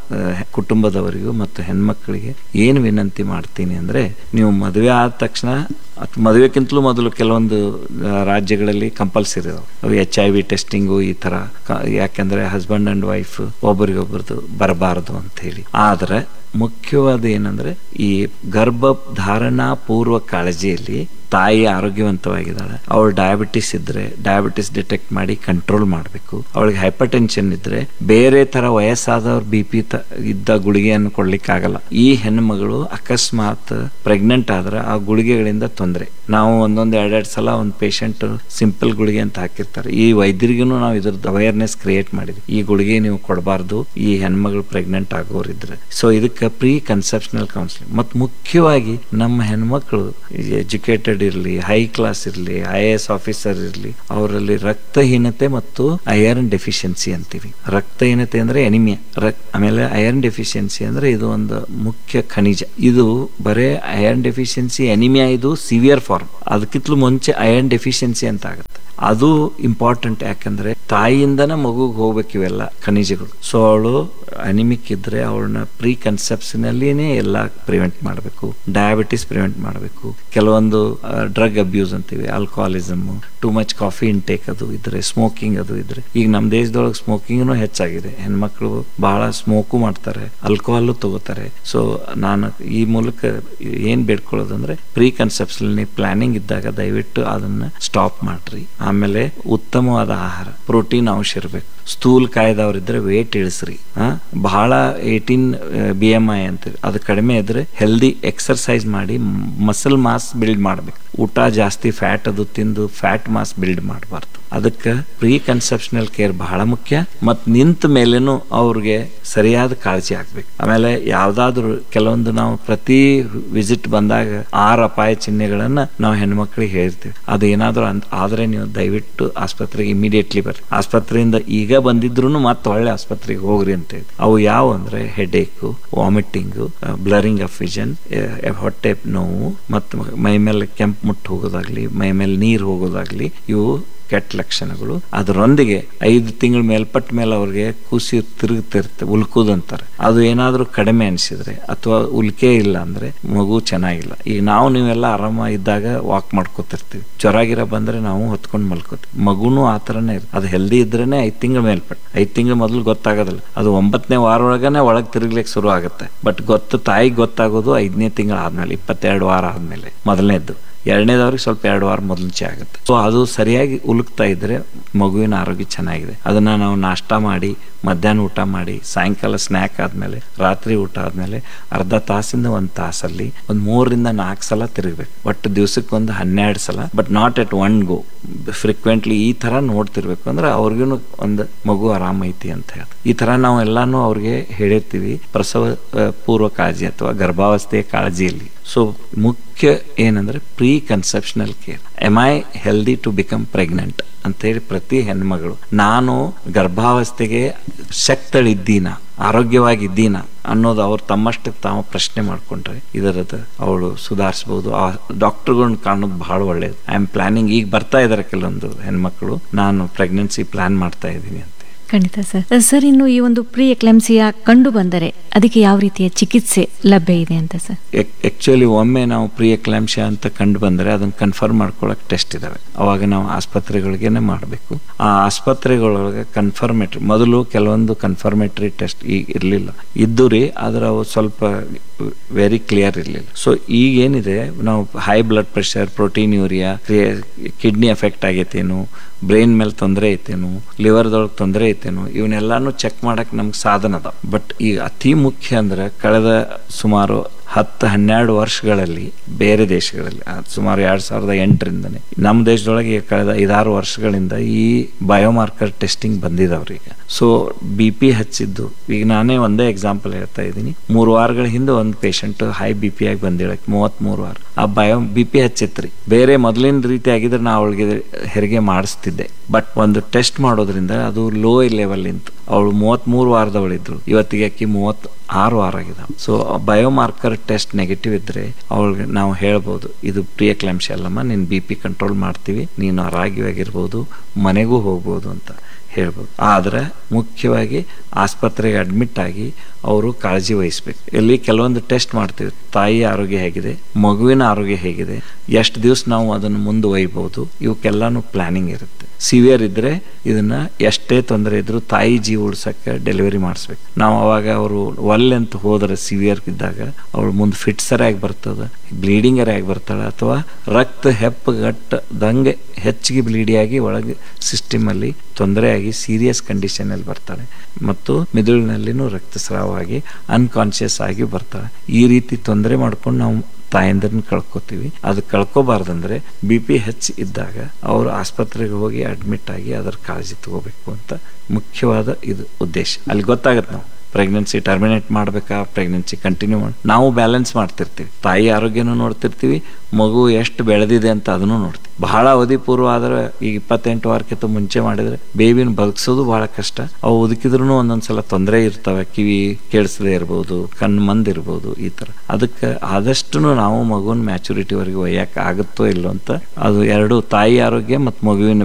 ಕುಟುಂಬದವರಿಗೂ ಮತ್ತು ಹೆಣ್ಮಕ್ಳಿಗೆ ಏನು ವಿನಂತಿ ಮಾಡ್ತೀನಿ ಅಂದರೆ ನೀವು ಮದುವೆ ಆದ ತಕ್ಷಣ ಅಥವಾ ಮದುವೆಕ್ಕಿಂತಲೂ ಮೊದಲು ಕೆಲವೊಂದು ರಾಜ್ಯಗಳಲ್ಲಿ ಕಂಪಲ್ಸರಿ ಇದಾವೆ ಅವು ಎಚ್ ಐ ವಿ ಟೆಸ್ಟಿಂಗು ಈ ಥರ ಯಾಕೆಂದರೆ ಹಸ್ಬೆಂಡ್ ಆ್ಯಂಡ್ ವೈಫ್ ಒಬ್ಬರಿಗೊಬ್ಬರದು ಬರಬಾರದು ಅಂತ ಹೇಳಿ ಆದರೆ ಮುಖ್ಯವಾದ ಏನಂದ್ರೆ ಈ ಗರ್ಭ ಧಾರಣಾ ಪೂರ್ವ ಕಾಳಜಿಯಲ್ಲಿ ತಾಯಿ ಆರೋಗ್ಯವಂತವಾಗಿದ್ದಾಳೆ ಅವಳು ಡಯಾಬಿಟಿಸ್ ಇದ್ರೆ ಡಯಾಬಿಟಿಸ್ ಡಿಟೆಕ್ಟ್ ಮಾಡಿ ಕಂಟ್ರೋಲ್ ಮಾಡಬೇಕು ಅವಳಿಗೆ ಹೈಪರ್ ಟೆನ್ಷನ್ ಇದ್ರೆ ಬೇರೆ ತರ ವಯಸ್ಸಾದವ್ರ ಬಿ ಪಿ ಇದ್ದ ಗುಳಿಗೆಯನ್ನು ಕೊಡ್ಲಿಕ್ಕಾಗಲ್ಲ ಈ ಹೆಣ್ಣುಮಗಳು ಅಕಸ್ಮಾತ್ ಪ್ರೆಗ್ನೆಂಟ್ ಆದ್ರೆ ಆ ಗುಳಿಗೆಗಳಿಂದ ತೊಂದರೆ ನಾವು ಒಂದೊಂದು ಎರಡೆರಡು ಸಲ ಒಂದು ಪೇಷಂಟ್ ಸಿಂಪಲ್ ಗುಳಿಗೆ ಅಂತ ಹಾಕಿರ್ತಾರೆ ಈ ವೈದ್ಯರಿಗೂ ನಾವು ಇದ್ರದ್ದು ಅವೇರ್ನೆಸ್ ಕ್ರಿಯೇಟ್ ಮಾಡಿದ್ವಿ ಈ ಗುಳಿಗೆ ನೀವು ಕೊಡಬಾರ್ದು ಈ ಹೆಣ್ಮಗಳು ಪ್ರೆಗ್ನೆಂಟ್ ಆಗೋರಿದ್ರೆ ಸೊ ಇದಕ್ಕೆ ಪ್ರೀ ಕನ್ಸೆಪ್ಷನಲ್ ಕೌನ್ಸಿಲಿಂಗ್ ಮತ್ತು ಮುಖ್ಯವಾಗಿ ನಮ್ಮ ಹೆಣ್ಮಕ್ಳು ಎಜುಕೇಟೆಡ್ ಇರಲಿ ಹೈ ಕ್ಲಾಸ್ ಇರಲಿ ಐ ಎ ಎಸ್ ಆಫೀಸರ್ ಇರಲಿ ಅವರಲ್ಲಿ ರಕ್ತಹೀನತೆ ಮತ್ತು ಐರನ್ ಡೆಫಿಷಿಯನ್ಸಿ ಅಂತೀವಿ ರಕ್ತಹೀನತೆ ಅಂದ್ರೆ ಎನಿಮಿಯಾ ಆಮೇಲೆ ಐರನ್ ಡೆಫಿಷಿಯನ್ಸಿ ಅಂದ್ರೆ ಇದು ಒಂದು ಮುಖ್ಯ ಖನಿಜ ಇದು ಬರೇ ಐರನ್ ಡೆಫಿಷಿಯನ್ಸಿ ಎನಿಮಿಯಾ ಇದು ಸಿವಿಯರ್ ಫಾರ್ಮ್ ಅದಕ್ಕಿಂತಲೂ ಮುಂಚೆ ಐರನ್ ಡೆಫಿಷಿಯನ್ಸಿ ಅಂತ ಆಗುತ್ತೆ ಅದು ಇಂಪಾರ್ಟೆಂಟ್ ಯಾಕಂದ್ರೆ ತಾಯಿಯಿಂದನೇ ಮಗುಗೆ ಹೋಗ್ಬೇಕು ಇವೆಲ್ಲ ಖನಿಜಗಳು ಸೊ ಅವಳು ಅನಿಮಿಕ್ ಇದ್ರೆ ಅವಳನ್ನ ಪ್ರೀ ಕನ್ಸೆಪ್ಷನಲ್ಲಿನೇ ಎಲ್ಲ ಪ್ರಿವೆಂಟ್ ಮಾಡಬೇಕು ಡಯಾಬಿಟಿಸ್ ಪ್ರಿವೆಂಟ್ ಮಾಡಬೇಕು ಕೆಲವೊಂದು ಡ್ರಗ್ ಅಬ್ಯೂಸ್ ಅಂತೀವಿ alcoholism too much coffee intake ಅದು ಇದ್ರೆ ಸ್ಮೋಕಿಂಗ್ ಅದು ಇದ್ರೆ ಈಗ ನಮ್ಮ ದೇಶದೊಳಗೆ ಸ್ಮೋಕಿಂಗ್ನು ಹೆಚ್ಚಾಗಿದೆ ಹೆಣ್ಮಕ್ಳು ಬಹಳ ಸ್ಮೋಕು ಮಾಡ್ತಾರೆ ಆಲ್ಕೋಹಾಲ್ ತಗೋತಾರೆ ಸೊ ನಾನು ಈ ಮೂಲಕ ಏನ್ ಬೇಡ್ಕೊಳ್ಳೋದಂದ್ರೆ ಪ್ರೀ ಕನ್ಸೆಪ್ಷನ್ ಪ್ಲಾನಿಂಗ್ ಇದ್ದಾಗ ದಯವಿಟ್ಟು ಅದನ್ನ ಸ್ಟಾಪ್ ಮಾಡ್ರಿ ಆಮೇಲೆ ಉತ್ತಮವಾದ ಆಹಾರ ಪ್ರೋಟೀನ್ ಅಂಶ ಇರಬೇಕು ಸ್ಥೂಲ್ ಕಾಯ್ದವ್ರಿದ್ರೆ ವೇಟ್ ಇಳಿಸ್ರಿ ಬಹಳ ಏಯ್ಟೀನ್ ಬಿ ಎಮ್ ಐ ಅಂತ ಅದು ಕಡಿಮೆ ಇದ್ರೆ ಹೆಲ್ದಿ ಎಕ್ಸರ್ಸೈಸ್ ಮಾಡಿ ಮಸಲ್ ಮಾಸ್ ಬಿಲ್ಡ್ ಮಾಡ್ಬೇಕು ಊಟ ಜಾಸ್ತಿ ಫ್ಯಾಟ್ ಅದು ತಿಂದು ಫ್ಯಾಟ್ ಮಾಸ್ ಬಿಲ್ಡ್ ಮಾಡಬಾರ್ದು ಅದಕ್ಕೆ ಪ್ರೀ ಕನ್ಸೆಪ್ಷನಲ್ ಕೇರ್ ಬಹಳ ಮುಖ್ಯ ಮತ್ತು ನಿಂತ ಮೇಲೇನು ಅವ್ರಿಗೆ ಸರಿಯಾದ ಕಾಳಜಿ ಆಗ್ಬೇಕು ಆಮೇಲೆ ಯಾವ್ದಾದ್ರು ಕೆಲವೊಂದು ನಾವು ಪ್ರತಿ ವಿಸಿಟ್ ಬಂದಾಗ ಆರು ಅಪಾಯ ಚಿಹ್ನೆಗಳನ್ನ ನಾವು ಹೆಣ್ಮಕ್ಳಿಗೆ ಹೇಳ್ತೀವಿ ಅದು ಏನಾದ್ರು ಅಂತ ಆದ್ರೆ ನೀವು ದಯವಿಟ್ಟು ಆಸ್ಪತ್ರೆಗೆ ಇಮಿಡಿಯೇಟ್ಲಿ ಬರ್ರಿ ಆಸ್ಪತ್ರೆಯಿಂದ ಈಗ ಬಂದಿದ್ರು ಮತ್ತೆ ಒಳ್ಳೆ ಆಸ್ಪತ್ರೆಗೆ ಹೋಗ್ರಿ ಅಂತ ಹೇಳಿ ಅವು ಯಾವ ಅಂದ್ರೆ headache vomiting blurring of vision ಹೊಟ್ಟೆ ನೋವು ಮತ್ತು ಮೈ ಮೇಲೆ ಕೆಂಪು ಮುಟ್ಟು ಹೋಗೋದಾಗ್ಲಿ ಮೈ ಮೇಲೆ ನೀರು ಹೋಗೋದಾಗ್ಲಿ ಇವು ಕೆಟ್ಟ ಲಕ್ಷಣಗಳು ಅದರೊಂದಿಗೆ ಐದು ತಿಂಗಳ ಮೇಲ್ಪಟ್ಟ ಮೇಲೆ ಅವ್ರಿಗೆ ಕೂಸಿ ತಿರುಗ್ತಿರುತ್ತೆ ಉಲ್ಕುದಂತಾರೆ ಅದು ಏನಾದರೂ ಕಡಿಮೆ ಅನಿಸಿದ್ರೆ ಅಥವಾ ಉಲ್ಕೆ ಇಲ್ಲ ಅಂದ್ರೆ ಮಗು ಚೆನ್ನಾಗಿಲ್ಲ ಈಗ ನಾವು ನೀವೆಲ್ಲ ಆರಾಮ ಇದ್ದಾಗ ವಾಕ್ ಮಾಡ್ಕೋತಿರ್ತೀವಿ ಜ್ವರಾಗಿರ ಬಂದ್ರೆ ನಾವು ಹೊತ್ಕೊಂಡು ಮಲ್ಕೋತೀವಿ ಮಗುನು ಆ ಥರನೇ ಇರುತ್ತೆ ಅದು ಹೆಲ್ದಿ ಇದ್ರೇನೆ ಐದು ತಿಂಗಳ ಮೇಲ್ಪಟ್ಟು ಐದು ತಿಂಗಳ ಮೊದಲು ಗೊತ್ತಾಗೋದಿಲ್ಲ ಅದು ಒಂಬತ್ತನೇ ವಾರ ಒಳಗನೆ ಒಳಗೆ ತಿರುಗ್ಲಿಕ್ಕೆ ಶುರು ಆಗುತ್ತೆ ಬಟ್ ಗೊತ್ತು ತಾಯಿಗೆ ಗೊತ್ತಾಗೋದು ಐದನೇ ತಿಂಗಳ ಆದ್ಮೇಲೆ ಇಪ್ಪತ್ತೆರಡು ವಾರ ಆದ್ಮೇಲೆ ಮೊದಲನೇದ್ದು ಎರಡನೇದವ್ರಿಗೆ ಸ್ವಲ್ಪ ಎರಡು ವಾರ ಮೊದಲಂಚೆ ಆಗುತ್ತೆ ಸೊ ಅದು ಸರಿಯಾಗಿ ಉಲುಕ್ತಾ ಇದ್ರೆ ಮಗುವಿನ ಆರೋಗ್ಯ ಚೆನ್ನಾಗಿದೆ ಅದನ್ನ ನಾವು ನಾಷ್ಟ ಮಾಡಿ ಮಧ್ಯಾಹ್ನ ಊಟ ಮಾಡಿ ಸಾಯಂಕಾಲ ಸ್ನ್ಯಾಕ್ ಆದ್ಮೇಲೆ ರಾತ್ರಿ ಊಟ ಆದ್ಮೇಲೆ ಅರ್ಧ ತಾಸಿಂದ ಒಂದು ತಾಸಲ್ಲಿ ಒಂದು ಮೂರರಿಂದ ನಾಲ್ಕು ಸಲ ತಿರುಗಬೇಕು ಒಟ್ಟು ದಿವ್ಸಕ್ಕೆ ಒಂದು ಹನ್ನೆರಡು ಸಲ but not at one go frequently ಈ ತರ ನೋಡ್ತಿರ್ಬೇಕು ಅಂದ್ರೆ ಅವ್ರಿಗೂ ಒಂದು ಮಗು ಆರಾಮೈತಿ ಅಂತ ಹೇಳಿ ಈ ತರ ನಾವು ಎಲ್ಲಾನು ಅವ್ರಿಗೆ ಹೇಳಿರ್ತೀವಿ ಪ್ರಸವ ಪೂರ್ವ ಕಾಳಜಿ ಅಥವಾ ಗರ್ಭಾವಸ್ಥೆಯ ಕಾಳಜಿಯಲ್ಲಿ ಸೊ ಮುಖ್ಯ ಏನಂದ್ರೆ pre conceptional care am I healthy to become pregnant ಅಂತೇಳಿ ಪ್ರತಿ ಹೆಣ್ಮಗಳು ನಾನು ಗರ್ಭಾವಸ್ಥೆಗೆ ಶಕ್ತಳಿದ್ದೀನ ಆರೋಗ್ಯವಾಗಿದ್ದೀನ ಅನ್ನೋದು ಅವ್ರು ತಮ್ಮಷ್ಟಕ್ಕೆ ತಾವು ಪ್ರಶ್ನೆ ಮಾಡ್ಕೊಂಡ್ರೆ ಇದರದ್ದು ಅವಳು ಸುಧಾರಿಸಬಹುದು ಆ ಡಾಕ್ಟರ್ಗಳನ್ನ ಕಾಣೋದು ಬಹಳ ಒಳ್ಳೇದು ಐ ಆಮ್ ಪ್ಲಾನಿಂಗ್ ಈಗ ಬರ್ತಾ ಇದಾರೆ ಕೆಲವೊಂದು ಹೆಣ್ಮಕ್ಳು ನಾನು ಪ್ರೆಗ್ನೆನ್ಸಿ ಪ್ಲಾನ್ ಮಾಡ್ತಾ ಇದ್ದೀನಿ ಅಂತ ಖಂಡಿತ ಸರ್ ಸರ್ ಇನ್ನು ಈ ಒಂದು ಪ್ರೀ ಎಕ್ಲೆಮ್ಸಿಯಾ ಕಂಡು ಬಂದರೆ ಅದಕ್ಕೆ ಯಾವ ರೀತಿಯ ಚಿಕಿತ್ಸೆ ಲಭ್ಯ ಇದೆ ಅಂತ ಸರ್ ಆಕ್ಚುಲಿ ಒಮ್ಮೆ ನಾವು ಪ್ರೀ ಎಕ್ಲಾಂಶ ಅಂತ ಕಂಡು ಬಂದರೆ ಅದನ್ನ ಕನ್ಫರ್ಮ್ ಮಾಡ್ಕೊಳಕ್ ಟೆಸ್ಟ್ ಇದಾವೆ ಅವಾಗ ನಾವು ಆಸ್ಪತ್ರೆಗಳಿಗೇನೆ ಮಾಡಬೇಕು ಆ ಆಸ್ಪತ್ರೆಗಳೊಳಗೆ ಕನ್ಫರ್ಮೇಟ್ರಿ ಮೊದಲು ಕೆಲವೊಂದು ಕನ್ಫರ್ಮೇಟ್ರಿ ಟೆಸ್ಟ್ ಈಗ ಇರಲಿಲ್ಲ ಇದ್ದು ರೀ ಆದ್ರೆ ಅವು ಸ್ವಲ್ಪ ವೆರಿ ಕ್ಲಿಯರ್ ಇರಲಿಲ್ಲ ಸೊ ಈಗ ಏನಿದೆ ನಾವು high blood pressure protein urea kidney effect ಆಗೈತೇನು ಬ್ರೈನ್ ಮೇಲೆ ತೊಂದರೆ ಐತೇನು ಲಿವರ್ದೊಳಗೆ ತೊಂದರೆ ಐತೇನು ಇವನ್ನೆಲ್ಲಾನು ಚೆಕ್ ಮಾಡಕ್ ನಮ್ಗೆ ಸಾಧನ ಅದ ಬಟ್ ಈಗ ಅತಿ ಮುಖ್ಯ ಅಂದ್ರೆ ಕಳೆದ ಸುಮಾರು ಹತ್ತು ಹನ್ನೆರಡು ವರ್ಷಗಳಲ್ಲಿ ಬೇರೆ ದೇಶಗಳಲ್ಲಿ ಆ, ಸುಮಾರು ಎರಡ್ ಸಾವಿರದ ಎಂಟರಿಂದನೇ ನಮ್ಮ ದೇಶದೊಳಗೆ ಕಳೆದ ಐದಾರು ವರ್ಷಗಳಿಂದ ಈ ಬಯೋಮಾರ್ಕರ್ ಟೆಸ್ಟಿಂಗ್ ಬಂದಿದಾವ್ರಿ ಈಗ ಸೊ ಬಿ ಪಿ ಹಚ್ಚಿದ್ದು ಈಗ ನಾನೇ ಒಂದೇ ಎಕ್ಸಾಂಪಲ್ ಹೇಳ್ತಾ ಇದ್ದೀನಿ ಮೂರು ವಾರಗಳ ಹಿಂದೆ ಒಂದು ಪೇಷಂಟ್ ಹೈ ಬಿ ಪಿ ಆಗಿ ಬಂದಿಳಕ್ ಮೂವತ್ತ್ ಮೂರು ವಾರ ಆ ಬಯೋ ಬಿ ಪಿ ಹಚ್ಚಿತ್ರಿ ಬೇರೆ ಮೊದಲಿನ ರೀತಿ ಆಗಿದ್ರೆ ನಾ ಅವಳಿಗೆ ಹೆರಿಗೆ ಮಾಡಿಸ್ತಿದ್ದೆ ಬಟ್ ಒಂದು ಟೆಸ್ಟ್ ಮಾಡೋದ್ರಿಂದ ಅದು ಲೋ ಲೆವೆಲ್ ನಿಂತು ಅವಳು ಮೂವತ್ತ್ಮೂರು ವಾರದವಳಿದ್ರು ಇವತ್ತಿಗೆ ಅಕ್ಕಿ ಮೂವತ್ತ್ ಆರು ವಾರ ಆಗಿದಾವೆ ಸೊ ಬಯೋಮಾರ್ಕರ್ ಟೆಸ್ಟ್ ನೆಗೆಟಿವ್ ಇದ್ರೆ ಅವಳಿಗೆ ನಾವು ಹೇಳ್ಬೋದು ಇದು ಪ್ರಿಯ ಕ್ಲಾಂಶ ಅಲ್ಲಮ್ಮ ನೀನು ಬಿ ಪಿ ಕಂಟ್ರೋಲ್ ಮಾಡ್ತೀವಿ ನೀನು ಆರೋಗ್ಯವಾಗಿರ್ಬೋದು ಮನೆಗೂ ಹೋಗ್ಬೋದು ಅಂತ ಹೇಳ್ಬೋದು ಆದ್ರೆ ಮುಖ್ಯವಾಗಿ ಆಸ್ಪತ್ರೆಗೆ ಅಡ್ಮಿಟ್ ಆಗಿ ಅವರು ಕಾಳಜಿ ವಹಿಸ್ಬೇಕು ಇಲ್ಲಿ ಕೆಲವೊಂದು ಟೆಸ್ಟ್ ಮಾಡ್ತೀವಿ ತಾಯಿ ಆರೋಗ್ಯ ಹೇಗಿದೆ ಮಗುವಿನ ಆರೋಗ್ಯ ಹೇಗಿದೆ ಎಷ್ಟು ದಿವಸ ನಾವು ಅದನ್ನು ಮುಂದುವಯ್ಬೋದು ಇವಕ್ಕೆಲ್ಲಾನು ಪ್ಲಾನಿಂಗ್ ಇರುತ್ತೆ ಸಿವಿಯರ್ ಇದ್ರೆ ಇದನ್ನ ಎಷ್ಟೇ ತೊಂದರೆ ಇದ್ರೂ ತಾಯಿ ಜೀವ ಉಳ್ಸಕ್ಕೆ ಡೆಲಿವರಿ ಮಾಡಿಸ್ಬೇಕು ನಾವು ಅವಾಗ ಅವರು ಒಲ್ಲೆ ಅಂತ ಹೋದ್ರೆ ಸಿವಿಯರ್ ಇದ್ದಾಗ ಅವಳು ಮುಂದೆ ಫಿಟ್ಸರ್ ಆಗಿ ಬರ್ತದ ಬ್ಲೀಡಿಂಗರ್ ಆಗಿ ಬರ್ತಾಳೆ ಅಥವಾ ರಕ್ತ ಹೆಪ್ಪಗಟ್ಟದಂಗೆ ಹೆಚ್ಚಿಗೆ ಬ್ಲೀಡಿ ಆಗಿ ಒಳಗೆ ಸಿಸ್ಟಮ್ ಅಲ್ಲಿ ತೊಂದರೆಯಾಗಿ ಸೀರಿಯಸ್ ಕಂಡೀಷನ್ ಅಲ್ಲಿ ಬರ್ತಾಳೆ ಮತ್ತು ಮೆದುಳಿನಲ್ಲಿನೂ ರಕ್ತಸ್ರಾವವಾಗಿ ಅನ್ಕಾನ್ಶಿಯಸ್ ಆಗಿ ಬರ್ತಾಳೆ ಈ ರೀತಿ ತೊಂದರೆ ಮಾಡ್ಕೊಂಡು ನಾವು ತಾಯಂದ್ರನ್ನ ಕಳ್ಕೊತೀವಿ ಅದು ಕಳ್ಕೊಬಾರ್ದಂದ್ರೆ ಬಿ ಪಿ ಹೆಚ್ಚು ಇದ್ದಾಗ ಅವರು ಆಸ್ಪತ್ರೆಗೆ ಹೋಗಿ ಅಡ್ಮಿಟ್ ಆಗಿ ಅದರ ಕಾಳಜಿ ತಗೋಬೇಕು ಅಂತ ಮುಖ್ಯವಾದ ಇದು ಉದ್ದೇಶ ಅಲ್ಲಿ ಗೊತ್ತಾಗತ್ತೆ ನಾವು ಪ್ರೆಗ್ನೆನ್ಸಿ ಟರ್ಮಿನೇಟ್ ಮಾಡಬೇಕಾ ಪ್ರೆಗ್ನೆನ್ಸಿ ಕಂಟಿನ್ಯೂ ಮಾಡಿ ನಾವು ಬ್ಯಾಲೆನ್ಸ್ ಮಾಡ್ತಿರ್ತೀವಿ ತಾಯಿ ಆರೋಗ್ಯನೂ ನೋಡ್ತಿರ್ತೀವಿ ಮಗು ಎಷ್ಟು ಬೆಳೆದಿದೆ ಅಂತ ಅದನ್ನು ನೋಡ್ತೀವಿ ಬಹಳ ಅವಧಿ ಪೂರ್ವ ಆದ್ರೆ ಈಗ ಇಪ್ಪತ್ತೆಂಟು ವಾರಕ್ಕಿಂತ ಮುಂಚೆ ಮಾಡಿದ್ರೆ ಬೇಬಿನ ಬದುಕಿಸೋದು ಬಹಳ ಕಷ್ಟ ಅವು ಉದುಕಿದ್ರು ಒಂದೊಂದ್ಸಲ ತೊಂದರೆ ಇರ್ತವೆ ಕಿವಿ ಕೇಳಿಸದೇ ಇರ್ಬೋದು ಕಣ್ಣು ಮಂದ್ ಇರ್ಬೋದು ಈ ತರ ಅದಕ್ಕೆ ಆದಷ್ಟು ನಾವು ಮಗುವಿನ ಮ್ಯಾಚುರಿಟಿವರೆಗೆ ಒಯ್ಯಕ್ಕೆ ಆಗುತ್ತೋ ಇಲ್ಲೋ ಅಂತ ಅದು ಎರಡು ತಾಯಿ ಆರೋಗ್ಯ ಮತ್ತು ಮಗುವಿನ